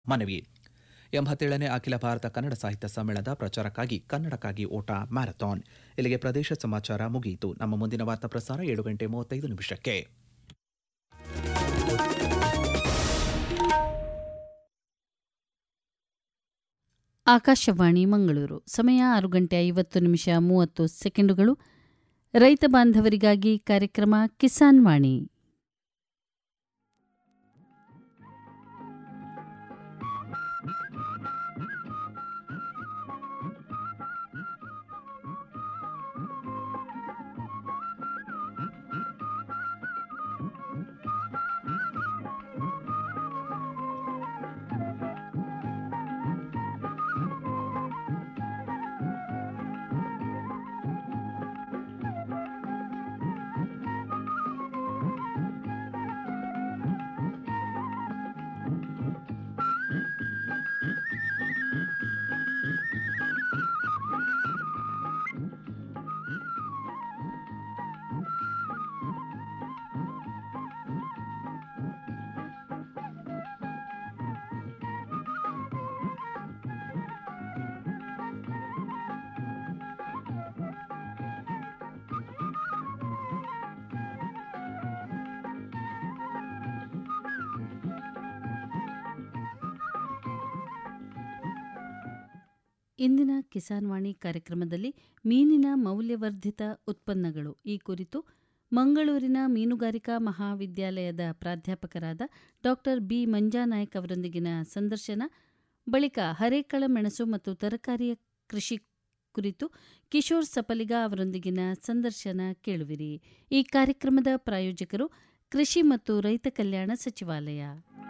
ಮನವಿ ಎಂಬತ್ತೇಳನೇ ಅಖಿಲ ಭಾರತ ಕನ್ನಡ ಸಾಹಿತ್ಯ ಸಮ್ಮೇಳನದ ಪ್ರಚಾರಕ್ಕಾಗಿ ಕನ್ನಡಕ್ಕಾಗಿ ಓಟ ಮ್ಯಾರಥಾನ್ ಇಲ್ಲಿಗೆ ಪ್ರದೇಶ ಸಮಾಚಾರ ಮುಗಿಯಿತು ನಮ್ಮ ಮುಂದಿನ ವಾರ್ತಾ ಪ್ರಸಾರ ಏಳು ಗಂಟೆ ಮೂವತ್ತೈದು ನಿಮಿಷಕ್ಕೆ ಆಕಾಶವಾಣಿ ಮಂಗಳೂರು ಸಮಯ ಆರು ಗಂಟೆ ಐವತ್ತು ನಿಮಿಷ ಮೂವತ್ತು ಸೆಕೆಂಡುಗಳು ರೈತ ಬಾಂಧವರಿಗಾಗಿ ಕಾರ್ಯಕ್ರಮ ಕಿಸಾನ್ ವಾಣಿ ಇಂದಿನ ಕಿಸಾನ್ ವಾಣಿ ಕಾರ್ಯಕ್ರಮದಲ್ಲಿ ಮೀನಿನ ಮೌಲ್ಯವರ್ಧಿತ ಉತ್ಪನ್ನಗಳು ಈ ಕುರಿತು ಮಂಗಳೂರಿನ ಮೀನುಗಾರಿಕಾ ಮಹಾವಿದ್ಯಾಲಯದ ಪ್ರಾಧ್ಯಾಪಕರಾದ ಡಾಕ್ಟರ್ ಬಿ ಮಂಜಾನಾಯ್ಕ್ ಅವರೊಂದಿಗಿನ ಸಂದರ್ಶನ ಬಳಿಕ ಹರೇಕಳ ಮೆಣಸು ಮತ್ತು ತರಕಾರಿಯ ಕೃಷಿ ಕುರಿತು ಕಿಶೋರ್ ಸಪಲಿಗ ಅವರೊಂದಿಗಿನ ಸಂದರ್ಶನ ಕೇಳುವಿರಿ ಈ ಕಾರ್ಯಕ್ರಮದ ಪ್ರಾಯೋಜಕರು ಕೃಷಿ ಮತ್ತು ರೈತ ಕಲ್ಯಾಣ ಸಚಿವಾಲಯ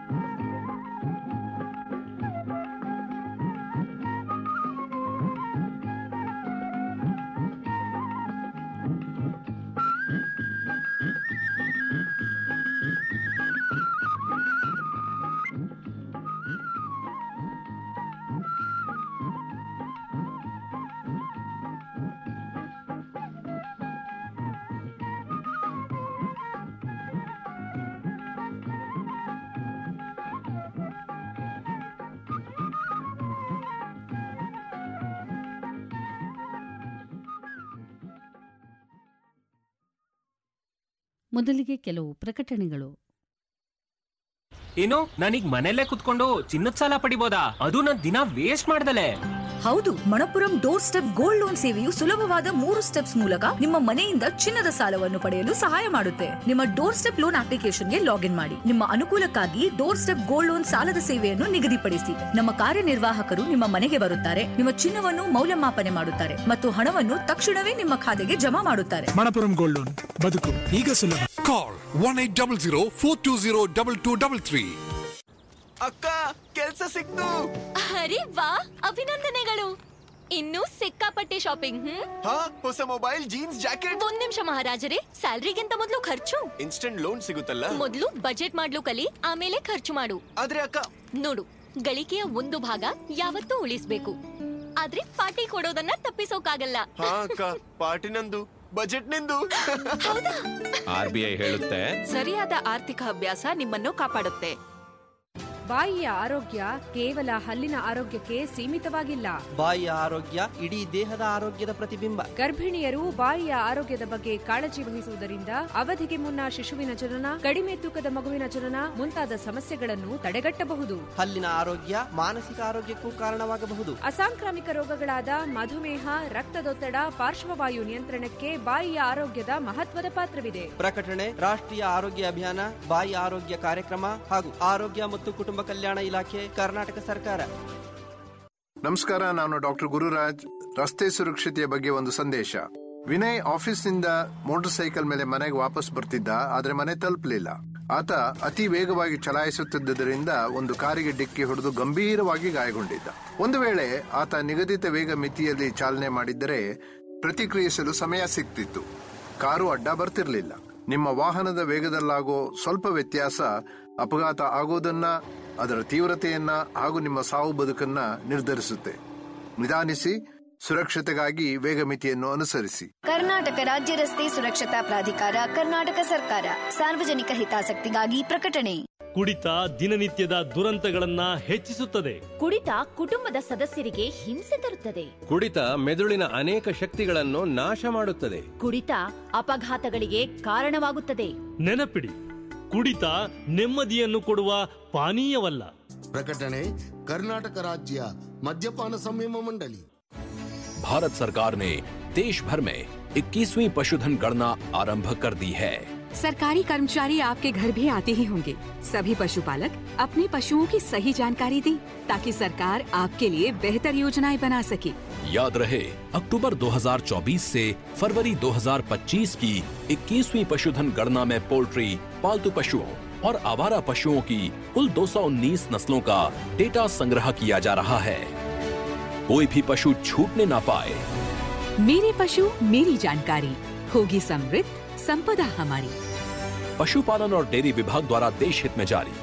ಮೊದಲಿಗೆ ಕೆಲವು ಪ್ರಕಟಣೆಗಳು ಏನು ನಾನೀಗ ಮನೆಯಲ್ಲೇ ಕುತ್ಕೊಂಡು ಚಿನ್ನದ ಸಾಲ ಪಡಿಬೋದಾ ಅದು ನನ್ ದಿನ ವೇಸ್ಟ್ ಮಾಡ್ದಲೆ ಹೌದು Manappuram doorstep gold loan ಸೇವೆಯು ಸುಲಭವಾದ ಮೂರು ಸ್ಟೆಪ್ಸ್ ಮೂಲಕ ನಿಮ್ಮ ಮನೆಯಿಂದ ಚಿನ್ನದ ಸಾಲವನ್ನು ಪಡೆಯಲು ಸಹಾಯ ಮಾಡುತ್ತೆ ನಿಮ್ಮ ಡೋರ್ ಸ್ಟೆಪ್ ಲೋನ್ ಅಪ್ಲಿಕೇಶನ್ಗೆ ಲಾಗಿನ್ ಮಾಡಿ ನಿಮ್ಮ ಅನುಕೂಲಕ್ಕಾಗಿ ಡೋರ್ ಸ್ಟೆಪ್ ಗೋಲ್ಡ್ ಲೋನ್ ಸಾಲದ ಸೇವೆಯನ್ನು ನಿಗದಿಪಡಿಸಿ ನಮ್ಮ ಕಾರ್ಯನಿರ್ವಾಹಕರು ನಿಮ್ಮ ಮನೆಗೆ ಬರುತ್ತಾರೆ ನಿಮ್ಮ ಚಿನ್ನವನ್ನು ಮೌಲ್ಯಮಾಪನೆ ಮಾಡುತ್ತಾರೆ ಮತ್ತು ಹಣವನ್ನು ತಕ್ಷಣವೇ ನಿಮ್ಮ ಖಾತೆಗೆ ಜಮಾ ಮಾಡುತ್ತಾರೆ ಮಣಪುರಂ ಗೋಲ್ಡ್ ಲೋನ್ ಬದುಕು ಈಗ ಸುಲಭ Call 1800 ಅಕ್ಕ ಕೆಲ್ಸ ಸಿಕ್ತು ಅರೆ ವಾ ಅಭಿನಂದನೆಗಳು ಇನ್ನೂ ಸಿಕ್ಕಾಪಟ್ಟೆ ಶಾಪಿಂಗ್ ಹ್ಮ್ ಹಾ ಹೊಸ ಮೊಬೈಲ್ ಜೀನ್ಸ್ ಜಾಕೆಟ್ ಒಂದ್ ನಿಮಿಷ ಮಹಾರಾಜರೇ ಸ್ಯಾಲ್ರಿಗಿಂತ ಮೊದಲು ಖರ್ಚು ಇನ್ಸ್ಟೆಂಟ್ ಲೋನ್ ಸಿಗುತ್ತಲ್ಲ ಮೊದಲು ಬಜೆಟ್ ಮಾಡ್ಲು ಕಲಿ ಆಮೇಲೆ ಖರ್ಚು ಮಾಡು ಆದ್ರೆ ಅಕ್ಕ ನೋಡು ಗಳಿಕೆಯ ಒಂದು ಭಾಗ ಯಾವತ್ತೂ ಉಳಿಸ್ಬೇಕು ಆದ್ರೆ ಪಾರ್ಟಿ ಕೊಡೋದನ್ನ ತಪ್ಪಿಸೋಕಾಗಲ್ಲ ಹಾ ಅಕ್ಕ ಪಾರ್ಟಿ ನಂದು ಬಜೆಟ್ ನಿಂದು ಆರ್ ಬಿ ಐ ಹೇಳುತ್ತೆ ಸರಿಯಾದ ಆರ್ಥಿಕ ಅಭ್ಯಾಸ ನಿಮ್ಮನ್ನು ಕಾಪಾಡುತ್ತೆ ಬಾಯಿಯ ಆರೋಗ್ಯ ಕೇವಲ ಹಲ್ಲಿನ ಆರೋಗ್ಯಕ್ಕೆ ಸೀಮಿತವಾಗಿಲ್ಲ ಬಾಯಿಯ ಆರೋಗ್ಯ ಇಡೀ ದೇಹದ ಆರೋಗ್ಯದ ಪ್ರತಿಬಿಂಬ ಗರ್ಭಿಣಿಯರು ಬಾಯಿಯ ಆರೋಗ್ಯದ ಬಗ್ಗೆ ಕಾಳಜಿ ವಹಿಸುವುದರಿಂದ ಅವಧಿಗೆ ಮುನ್ನ ಶಿಶುವಿನ ಜನನ ಕಡಿಮೆ ತೂಕದ ಮಗುವಿನ ಜನನ ಮುಂತಾದ ಸಮಸ್ಯೆಗಳನ್ನು ತಡೆಗಟ್ಟಬಹುದು ಹಲ್ಲಿನ ಆರೋಗ್ಯ ಮಾನಸಿಕ ಆರೋಗ್ಯಕ್ಕೂ ಕಾರಣವಾಗಬಹುದು ಅಸಾಂಕ್ರಾಮಿಕ ರೋಗಗಳಾದ ಮಧುಮೇಹ ರಕ್ತದೊತ್ತಡ ಪಾರ್ಶ್ವವಾಯು ನಿಯಂತ್ರಣಕ್ಕೆ ಬಾಯಿಯ ಆರೋಗ್ಯದ ಮಹತ್ವದ ಪಾತ್ರವಿದೆ ಪ್ರಕಟಣೆ ರಾಷ್ಟ್ರೀಯ ಆರೋಗ್ಯ ಅಭಿಯಾನ ಬಾಯಿ ಆರೋಗ್ಯ ಕಾರ್ಯಕ್ರಮ ಹಾಗೂ ಆರೋಗ್ಯ ಮತ್ತು ಕುಟುಂಬ ಕಲ್ಯಾಣ ಇಲಾಖೆ ಕರ್ನಾಟಕ ಸರ್ಕಾರ ನಮಸ್ಕಾರ ನಾನು ಡಾಕ್ಟರ್ ಗುರುರಾಜ್ ರಸ್ತೆ ಸುರಕ್ಷತೆಯ ಬಗ್ಗೆ ಒಂದು ಸಂದೇಶ ವಿನಯ್ ಆಫೀಸ್ನಿಂದ ಮೋಟಾರ್ ಸೈಕಲ್ ಮೇಲೆ ಮನೆಗೆ ವಾಪಸ್ ಬರ್ತಿದ್ದ ಆದ್ರೆ ಮನೆ ತಲುಪಲಿಲ್ಲ ಆತ ಅತಿ ವೇಗವಾಗಿ ಚಲಾಯಿಸುತ್ತಿದ್ದರಿಂದ ಒಂದು ಕಾರಿಗೆ ಡಿಕ್ಕಿ ಹೊಡೆದು ಗಂಭೀರವಾಗಿ ಗಾಯಗೊಂಡಿದ್ದ ಒಂದು ವೇಳೆ ಆತ ನಿಗದಿತ ವೇಗ ಮಿತಿಯಲ್ಲಿ ಚಾಲನೆ ಮಾಡಿದ್ದರೆ ಪ್ರತಿಕ್ರಿಯಿಸಲು ಸಮಯ ಸಿಗ್ತಿತ್ತು ಕಾರು ಅಡ್ಡ ಬರ್ತಿರ್ಲಿಲ್ಲ ನಿಮ್ಮ ವಾಹನದ ವೇಗದಲ್ಲಾಗೋ ಸ್ವಲ್ಪ ವ್ಯತ್ಯಾಸ ಅಪಘಾತ ಆಗೋದನ್ನ ಅದರ ತೀವ್ರತೆಯನ್ನ ಹಾಗೂ ನಿಮ್ಮ ಸಾವು ಬದುಕನ್ನ ನಿರ್ಧರಿಸುತ್ತೆ ನಿಧಾನಿಸಿ ಸುರಕ್ಷತೆಗಾಗಿ ವೇಗ ಮಿತಿಯನ್ನು ಅನುಸರಿಸಿ ಕರ್ನಾಟಕ ರಾಜ್ಯ ರಸ್ತೆ ಸುರಕ್ಷತಾ ಪ್ರಾಧಿಕಾರ ಕರ್ನಾಟಕ ಸರ್ಕಾರ ಸಾರ್ವಜನಿಕ ಹಿತಾಸಕ್ತಿಗಾಗಿ ಪ್ರಕಟಣೆ ಕುಡಿತ ದಿನನಿತ್ಯದ ದುರಂತಗಳನ್ನ ಹೆಚ್ಚಿಸುತ್ತದೆ ಕುಡಿತ ಕುಟುಂಬದ ಸದಸ್ಯರಿಗೆ ಹಿಂಸೆ ತರುತ್ತದೆ ಕುಡಿತ ಮೆದುಳಿನ ಅನೇಕ ಶಕ್ತಿಗಳನ್ನು ನಾಶ ಮಾಡುತ್ತದೆ ಕುಡಿತ ಅಪಘಾತಗಳಿಗೆ ಕಾರಣವಾಗುತ್ತದೆ ನೆನಪಿಡಿ ಕುಡಿತ ನೆಮ್ಮದಿಯನ್ನು ಕೊಡುವ ಪಾನೀಯವಲ್ಲ ಪ್ರಕಟಣೆ ಕರ್ನಾಟಕ ರಾಜ್ಯ ಮದ್ಯಪಾನ ಸಂಯಮ ಮಂಡಳಿ भारत सरकार ने देश भर में 21वीं पशुधन गणना आरंभ कर दी है सरकारी कर्मचारी आपके घर भी आते ही होंगे सभी पशुपालक अपने पशुओं की सही जानकारी दें ताकि सरकार आपके लिए बेहतर योजनाएं बना सके याद रहे अक्टूबर 2024 से फरवरी 2025 की 21वीं पशुधन गणना में पोल्ट्री पालतू पशुओं और आवारा पशुओं की कुल 219 नस्लों का डेटा संग्रह किया जा रहा है कोई भी पशु छूटने ना पाए मेरे पशु मेरी जानकारी होगी समृद्ध संपदा हमारी पशुपालन और डेयरी विभाग द्वारा देश हित में जारी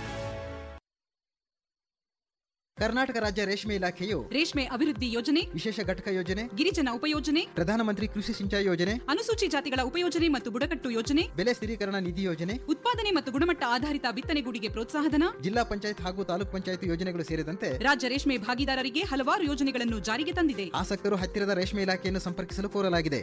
ಕರ್ನಾಟಕ ರಾಜ್ಯ ರೇಷ್ಮೆ ಇಲಾಖೆಯು ರೇಷ್ಮೆ ಅಭಿವೃದ್ಧಿ ಯೋಜನೆ ವಿಶೇಷ ಘಟಕ ಯೋಜನೆ ಗಿರಿಜನ ಉಪಯೋಜನೆ ಪ್ರಧಾನಮಂತ್ರಿ ಕೃಷಿ ಸಿಂಚಾಯಿ ಯೋಜನೆ ಅನುಸೂಚಿ ಜಾತಿಗಳ ಉಪಯೋಜನೆ ಮತ್ತು ಬುಡಕಟ್ಟು ಯೋಜನೆ ಬೆಲೆ ಸ್ಥಿರೀಕರಣ ನಿಧಿ ಯೋಜನೆ ಉತ್ಪಾದನೆ ಮತ್ತು ಗುಣಮಟ್ಟ ಆಧಾರಿತ ಬಿತ್ತನೆಗೂಡಿಗೆ ಪ್ರೋತ್ಸಾಹಧನ ಜಿಲ್ಲಾ ಪಂಚಾಯತ್ ಹಾಗೂ ತಾಲೂಕ್ ಪಂಚಾಯತ್ ಯೋಜನೆಗಳು ಸೇರಿದಂತೆ ರಾಜ್ಯ ರೇಷ್ಮೆ ಭಾಗಿದಾರರಿಗೆ ಹಲವಾರು ಯೋಜನೆಗಳನ್ನು ಜಾರಿಗೆ ತಂದಿದೆ ಆಸಕ್ತರು ಹತ್ತಿರದ ರೇಷ್ಮೆ ಇಲಾಖೆಯನ್ನು ಸಂಪರ್ಕಿಸಲು ಕೋರಲಾಗಿದೆ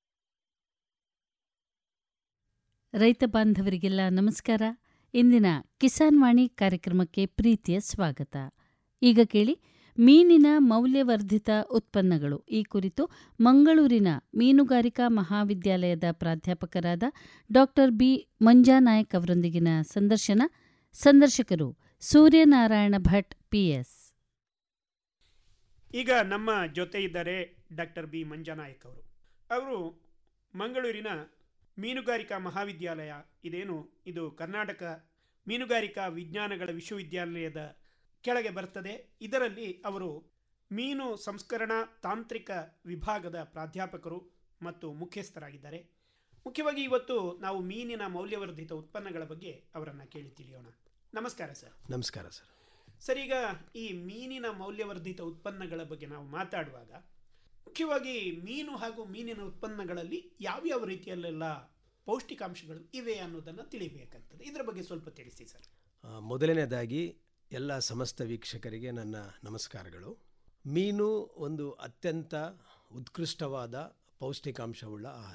ರೈತ ಬಾಂಧವರಿಗೆಲ್ಲ ನಮಸ್ಕಾರ ಇಂದಿನ ಕಿಸಾನ್ ವಾಣಿ ಕಾರ್ಯಕ್ರಮಕ್ಕೆ ಪ್ರೀತಿಯ ಸ್ವಾಗತ ಈಗ ಕೇಳಿ ಮೀನಿನ ಮೌಲ್ಯವರ್ಧಿತ ಉತ್ಪನ್ನಗಳು ಈ ಕುರಿತು ಮಂಗಳೂರಿನ ಮೀನುಗಾರಿಕಾ ಮಹಾವಿದ್ಯಾಲಯದ ಪ್ರಾಧ್ಯಾಪಕರಾದ ಡಾಕ್ಟರ್ ಬಿ ಮಂಜಾನಾಯಕ್ ಅವರೊಂದಿಗಿನ ಸಂದರ್ಶನ ಸಂದರ್ಶಕರು ಸೂರ್ಯನಾರಾಯಣ ಭಟ್ ಪಿಎಸ್ ಈಗ ನಮ್ಮ ಜೊತೆ ಇದ್ದಾರೆ ಡಾಕ್ಟರ್ ಬಿ ಮಂಜಾನಾಯಕ್ ಅವರು ಅವರು ಮಂಗಳೂರಿನ ಮೀನುಗಾರಿಕಾ ಮಹಾವಿದ್ಯಾಲಯ ಇದೇನು ಇದು ಕರ್ನಾಟಕ ಮೀನುಗಾರಿಕಾ ವಿಜ್ಞಾನಗಳ ವಿಶ್ವವಿದ್ಯಾಲಯದ ಕೆಳಗೆ ಬರ್ತದೆ ಇದರಲ್ಲಿ ಅವರು ಮೀನು ಸಂಸ್ಕರಣಾ ತಾಂತ್ರಿಕ ವಿಭಾಗದ ಪ್ರಾಧ್ಯಾಪಕರು ಮತ್ತು ಮುಖ್ಯಸ್ಥರಾಗಿದ್ದಾರೆ ಮುಖ್ಯವಾಗಿ ಇವತ್ತು ನಾವು ಮೀನಿನ ಮೌಲ್ಯವರ್ಧಿತ ಉತ್ಪನ್ನಗಳ ಬಗ್ಗೆ ಅವರನ್ನು ಕೇಳಿ ತಿಳಿಯೋಣ ನಮಸ್ಕಾರ ಸರ್ ನಮಸ್ಕಾರ ಸರ್ ಸರ್ ಈಗ ಈ ಮೀನಿನ ಮೌಲ್ಯವರ್ಧಿತ ಉತ್ಪನ್ನಗಳ ಬಗ್ಗೆ ನಾವು ಮಾತಾಡುವಾಗ ಮುಖ್ಯವಾಗಿ ಮೀನು ಹಾಗೂ ಮೀನಿನ ಉತ್ಪನ್ನಗಳಲ್ಲಿ ಯಾವ್ಯಾವ ರೀತಿಯಲ್ಲೆಲ್ಲ ಪೌಷ್ಟಿಕಾಂಶಗಳು ಇವೆ ಅನ್ನೋದನ್ನು ತಿಳಿಬೇಕಾಗ್ತದೆ ಇದರ ಬಗ್ಗೆ ಸ್ವಲ್ಪ ತಿಳಿಸಿ ಸರ್ ಆ, ಮೊದಲನೇದಾಗಿ ಎಲ್ಲ ಸಮಸ್ತ ವೀಕ್ಷಕರಿಗೆ ನನ್ನ ನಮಸ್ಕಾರಗಳು ಮೀನು ಒಂದು ಅತ್ಯಂತ ಉತ್ಕೃಷ್ಟವಾದ ಪೌಷ್ಟಿಕಾಂಶವುಳ್ಳ ಆಹಾರ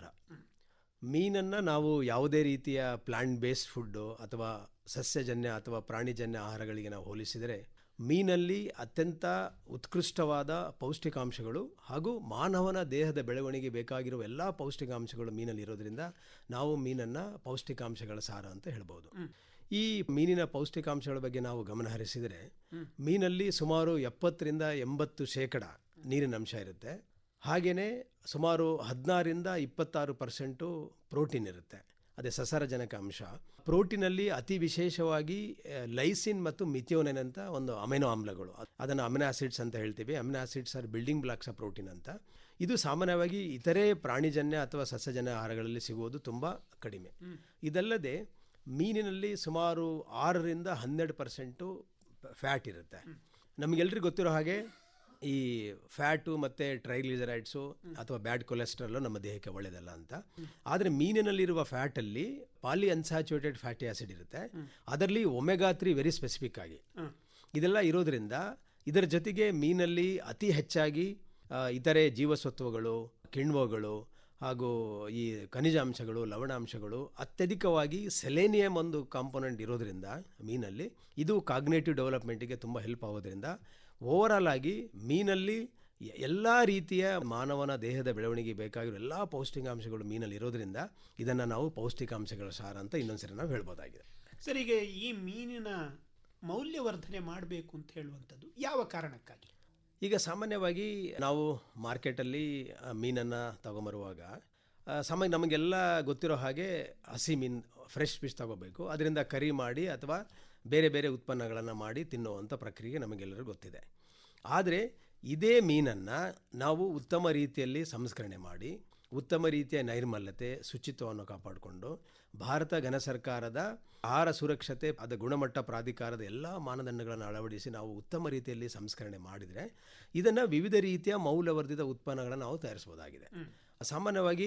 ಮೀನನ್ನು ನಾವು ಯಾವುದೇ ರೀತಿಯ ಪ್ಲಾಂಟ್ ಬೇಸ್ಡ್ ಫುಡ್ಡು ಅಥವಾ ಸಸ್ಯಜನ್ಯ ಅಥವಾ ಪ್ರಾಣಿಜನ್ಯ ಆಹಾರಗಳಿಗೆ ನಾವು ಹೋಲಿಸಿದರೆ ಮೀನಲ್ಲಿ ಅತ್ಯಂತ ಉತ್ಕೃಷ್ಟವಾದ ಪೌಷ್ಟಿಕಾಂಶಗಳು ಹಾಗೂ ಮಾನವನ ದೇಹದ ಬೆಳವಣಿಗೆ ಬೇಕಾಗಿರುವ ಎಲ್ಲ ಪೌಷ್ಟಿಕಾಂಶಗಳು ಮೀನಲ್ಲಿ ಇರೋದ್ರಿಂದ ನಾವು ಮೀನನ್ನು ಪೌಷ್ಟಿಕಾಂಶಗಳ ಸಾರ ಅಂತ ಹೇಳ್ಬೋದು ಈ ಮೀನಿನ ಪೌಷ್ಟಿಕಾಂಶಗಳ ಬಗ್ಗೆ ನಾವು ಗಮನ ಹರಿಸಿದರೆ ಮೀನಲ್ಲಿ ಸುಮಾರು ಎಪ್ಪತ್ತರಿಂದ ಎಂಬತ್ತು ಶೇಕಡ ನೀರಿನ ಅಂಶ ಇರುತ್ತೆ ಹಾಗೆಯೇ ಸುಮಾರು ಹದಿನಾರರಿಂದ ಇಪ್ಪತ್ತಾರು ಪರ್ಸೆಂಟು ಪ್ರೋಟೀನ್ ಇರುತ್ತೆ ಅದೇ ಸಸಾರಜನಕ ಅಂಶ ಪ್ರೋಟೀನಲ್ಲಿ ಅತಿ ವಿಶೇಷವಾಗಿ ಆ, ಲೈಸಿನ್ ಮತ್ತು ಮಿಥಿಯೋನೆನ್ ಅಂತ ಒಂದು ಅಮೆನೋ ಆಮ್ಲಗಳು ಅದನ್ನು ಅಮಿನೋ ಆಸಿಡ್ಸ್ ಅಂತ ಹೇಳ್ತೀವಿ amino acids are building blocks of protein ಅಂತ ಇದು ಸಾಮಾನ್ಯವಾಗಿ ಇತರೆ ಪ್ರಾಣಿಜನ್ಯ ಅಥವಾ ಸಸ್ಯಜನ್ಯ ಆಹಾರಗಳಲ್ಲಿ ಸಿಗುವುದು ತುಂಬ ಕಡಿಮೆ ಇದಲ್ಲದೆ ಮೀನಿನಲ್ಲಿ ಸುಮಾರು ಆರರಿಂದ ಹನ್ನೆರಡು ಪರ್ಸೆಂಟು ಫ್ಯಾಟ್ ಇರುತ್ತೆ ನಮಗೆಲ್ರಿಗೂ ಗೊತ್ತಿರೋ ಹಾಗೆ ಈ ಫ್ಯಾಟು ಮತ್ತು ಟ್ರೈಗ್ಲಿಸರೈಡ್ಸು ಅಥವಾ ಬ್ಯಾಡ್ ಕೊಲೆಸ್ಟ್ರಾಲು ನಮ್ಮ ದೇಹಕ್ಕೆ ಒಳ್ಳೆಯದಲ್ಲ ಅಂತ ಆದರೆ ಮೀನಿನಲ್ಲಿರುವ ಫ್ಯಾಟಲ್ಲಿ ಪಾಲಿ ಅನ್ಸ್ಯಾಚುರೇಟೆಡ್ ಫ್ಯಾಟಿ ಆಸಿಡ್ ಇರುತ್ತೆ ಅದರಲ್ಲಿ ಒಮೆಗಾ ತ್ರೀ ವೆರಿ ಸ್ಪೆಸಿಫಿಕ್ ಆಗಿ ಇದೆಲ್ಲ ಇರೋದ್ರಿಂದ ಇದರ ಜೊತೆಗೆ ಮೀನಲ್ಲಿ ಅತಿ ಹೆಚ್ಚಾಗಿ ಆ, ಇತರೆ ಜೀವಸತ್ವಗಳು ಕಿಣ್ವಗಳು ಹಾಗೂ ಈ ಖನಿಜಾಂಶಗಳು ಲವಣಾಂಶಗಳು ಅತ್ಯಧಿಕವಾಗಿ ಸೆಲೇನಿಯಂ ಒಂದು ಕಾಂಪೊನೆಂಟ್ ಇರೋದ್ರಿಂದ ಮೀನಲ್ಲಿ ಇದು ಕಾಗ್ನೇಟಿವ್ ಡೆವಲಪ್ಮೆಂಟಿಗೆ ತುಂಬ ಹೆಲ್ಪ್ ಆಗೋದ್ರಿಂದ ಓವರಾಲ್ ಆಗಿ ಮೀನಲ್ಲಿ ಎಲ್ಲ ರೀತಿಯ ಮಾನವನ ದೇಹದ ಬೆಳವಣಿಗೆ ಬೇಕಾಗಿರೋ ಎಲ್ಲ ಪೌಷ್ಟಿಕಾಂಶಗಳು ಮೀನಲ್ಲಿ ಇರೋದ್ರಿಂದ ಇದನ್ನು ನಾವು ಪೌಷ್ಟಿಕಾಂಶಗಳ ಸಾರ ಅಂತ ಇನ್ನೊಂದ್ಸರಿ ನಾವು ಹೇಳ್ಬೋದಾಗಿದೆ ಸರ್ ಈಗ ಈ ಮೀನಿನ ಮೌಲ್ಯವರ್ಧನೆ ಮಾಡಬೇಕು ಅಂತ ಹೇಳುವಂಥದ್ದು ಯಾವ ಕಾರಣಕ್ಕಾಗಿ ಈಗ ಸಾಮಾನ್ಯವಾಗಿ ನಾವು ಮಾರ್ಕೆಟಲ್ಲಿ ಮೀನನ್ನು ತಗೊಂಬರುವಾಗ ಆ, ಸಾಮಾನ್ಯ ನಮಗೆಲ್ಲ ಗೊತ್ತಿರೋ ಹಾಗೆ ಹಸಿ ಮೀನು ಫ್ರೆಶ್ ಫಿಶ್ ತಗೋಬೇಕು ಅದರಿಂದ ಕರಿ ಮಾಡಿ ಅಥವಾ ಬೇರೆ ಬೇರೆ ಉತ್ಪನ್ನಗಳನ್ನು ಮಾಡಿ ತಿನ್ನುವಂಥ ಪ್ರಕ್ರಿಯೆ ನಮಗೆಲ್ಲರಿಗೂ ಗೊತ್ತಿದೆ ಆದರೆ ಇದೇ ಮೀನನ್ನು ನಾವು ಉತ್ತಮ ರೀತಿಯಲ್ಲಿ ಸಂಸ್ಕರಣೆ ಮಾಡಿ ಉತ್ತಮ ರೀತಿಯ ನೈರ್ಮಲ್ಯತೆ ಶುಚಿತ್ವವನ್ನು ಕಾಪಾಡಿಕೊಂಡು ಭಾರತ ಘನ ಸರ್ಕಾರದ ಆಹಾರ ಸುರಕ್ಷತೆ ಅದ ಗುಣಮಟ್ಟ ಪ್ರಾಧಿಕಾರದ ಎಲ್ಲ ಮಾನದಂಡಗಳನ್ನು ಅಳವಡಿಸಿ ನಾವು ಉತ್ತಮ ರೀತಿಯಲ್ಲಿ ಸಂಸ್ಕರಣೆ ಮಾಡಿದರೆ ಇದನ್ನು ವಿವಿಧ ರೀತಿಯ ಮೌಲ್ಯವರ್ಧಿತ ಉತ್ಪನ್ನಗಳನ್ನು ನಾವು ತಯಾರಿಸ್ಬೋದಾಗಿದೆ ಸಾಮಾನ್ಯವಾಗಿ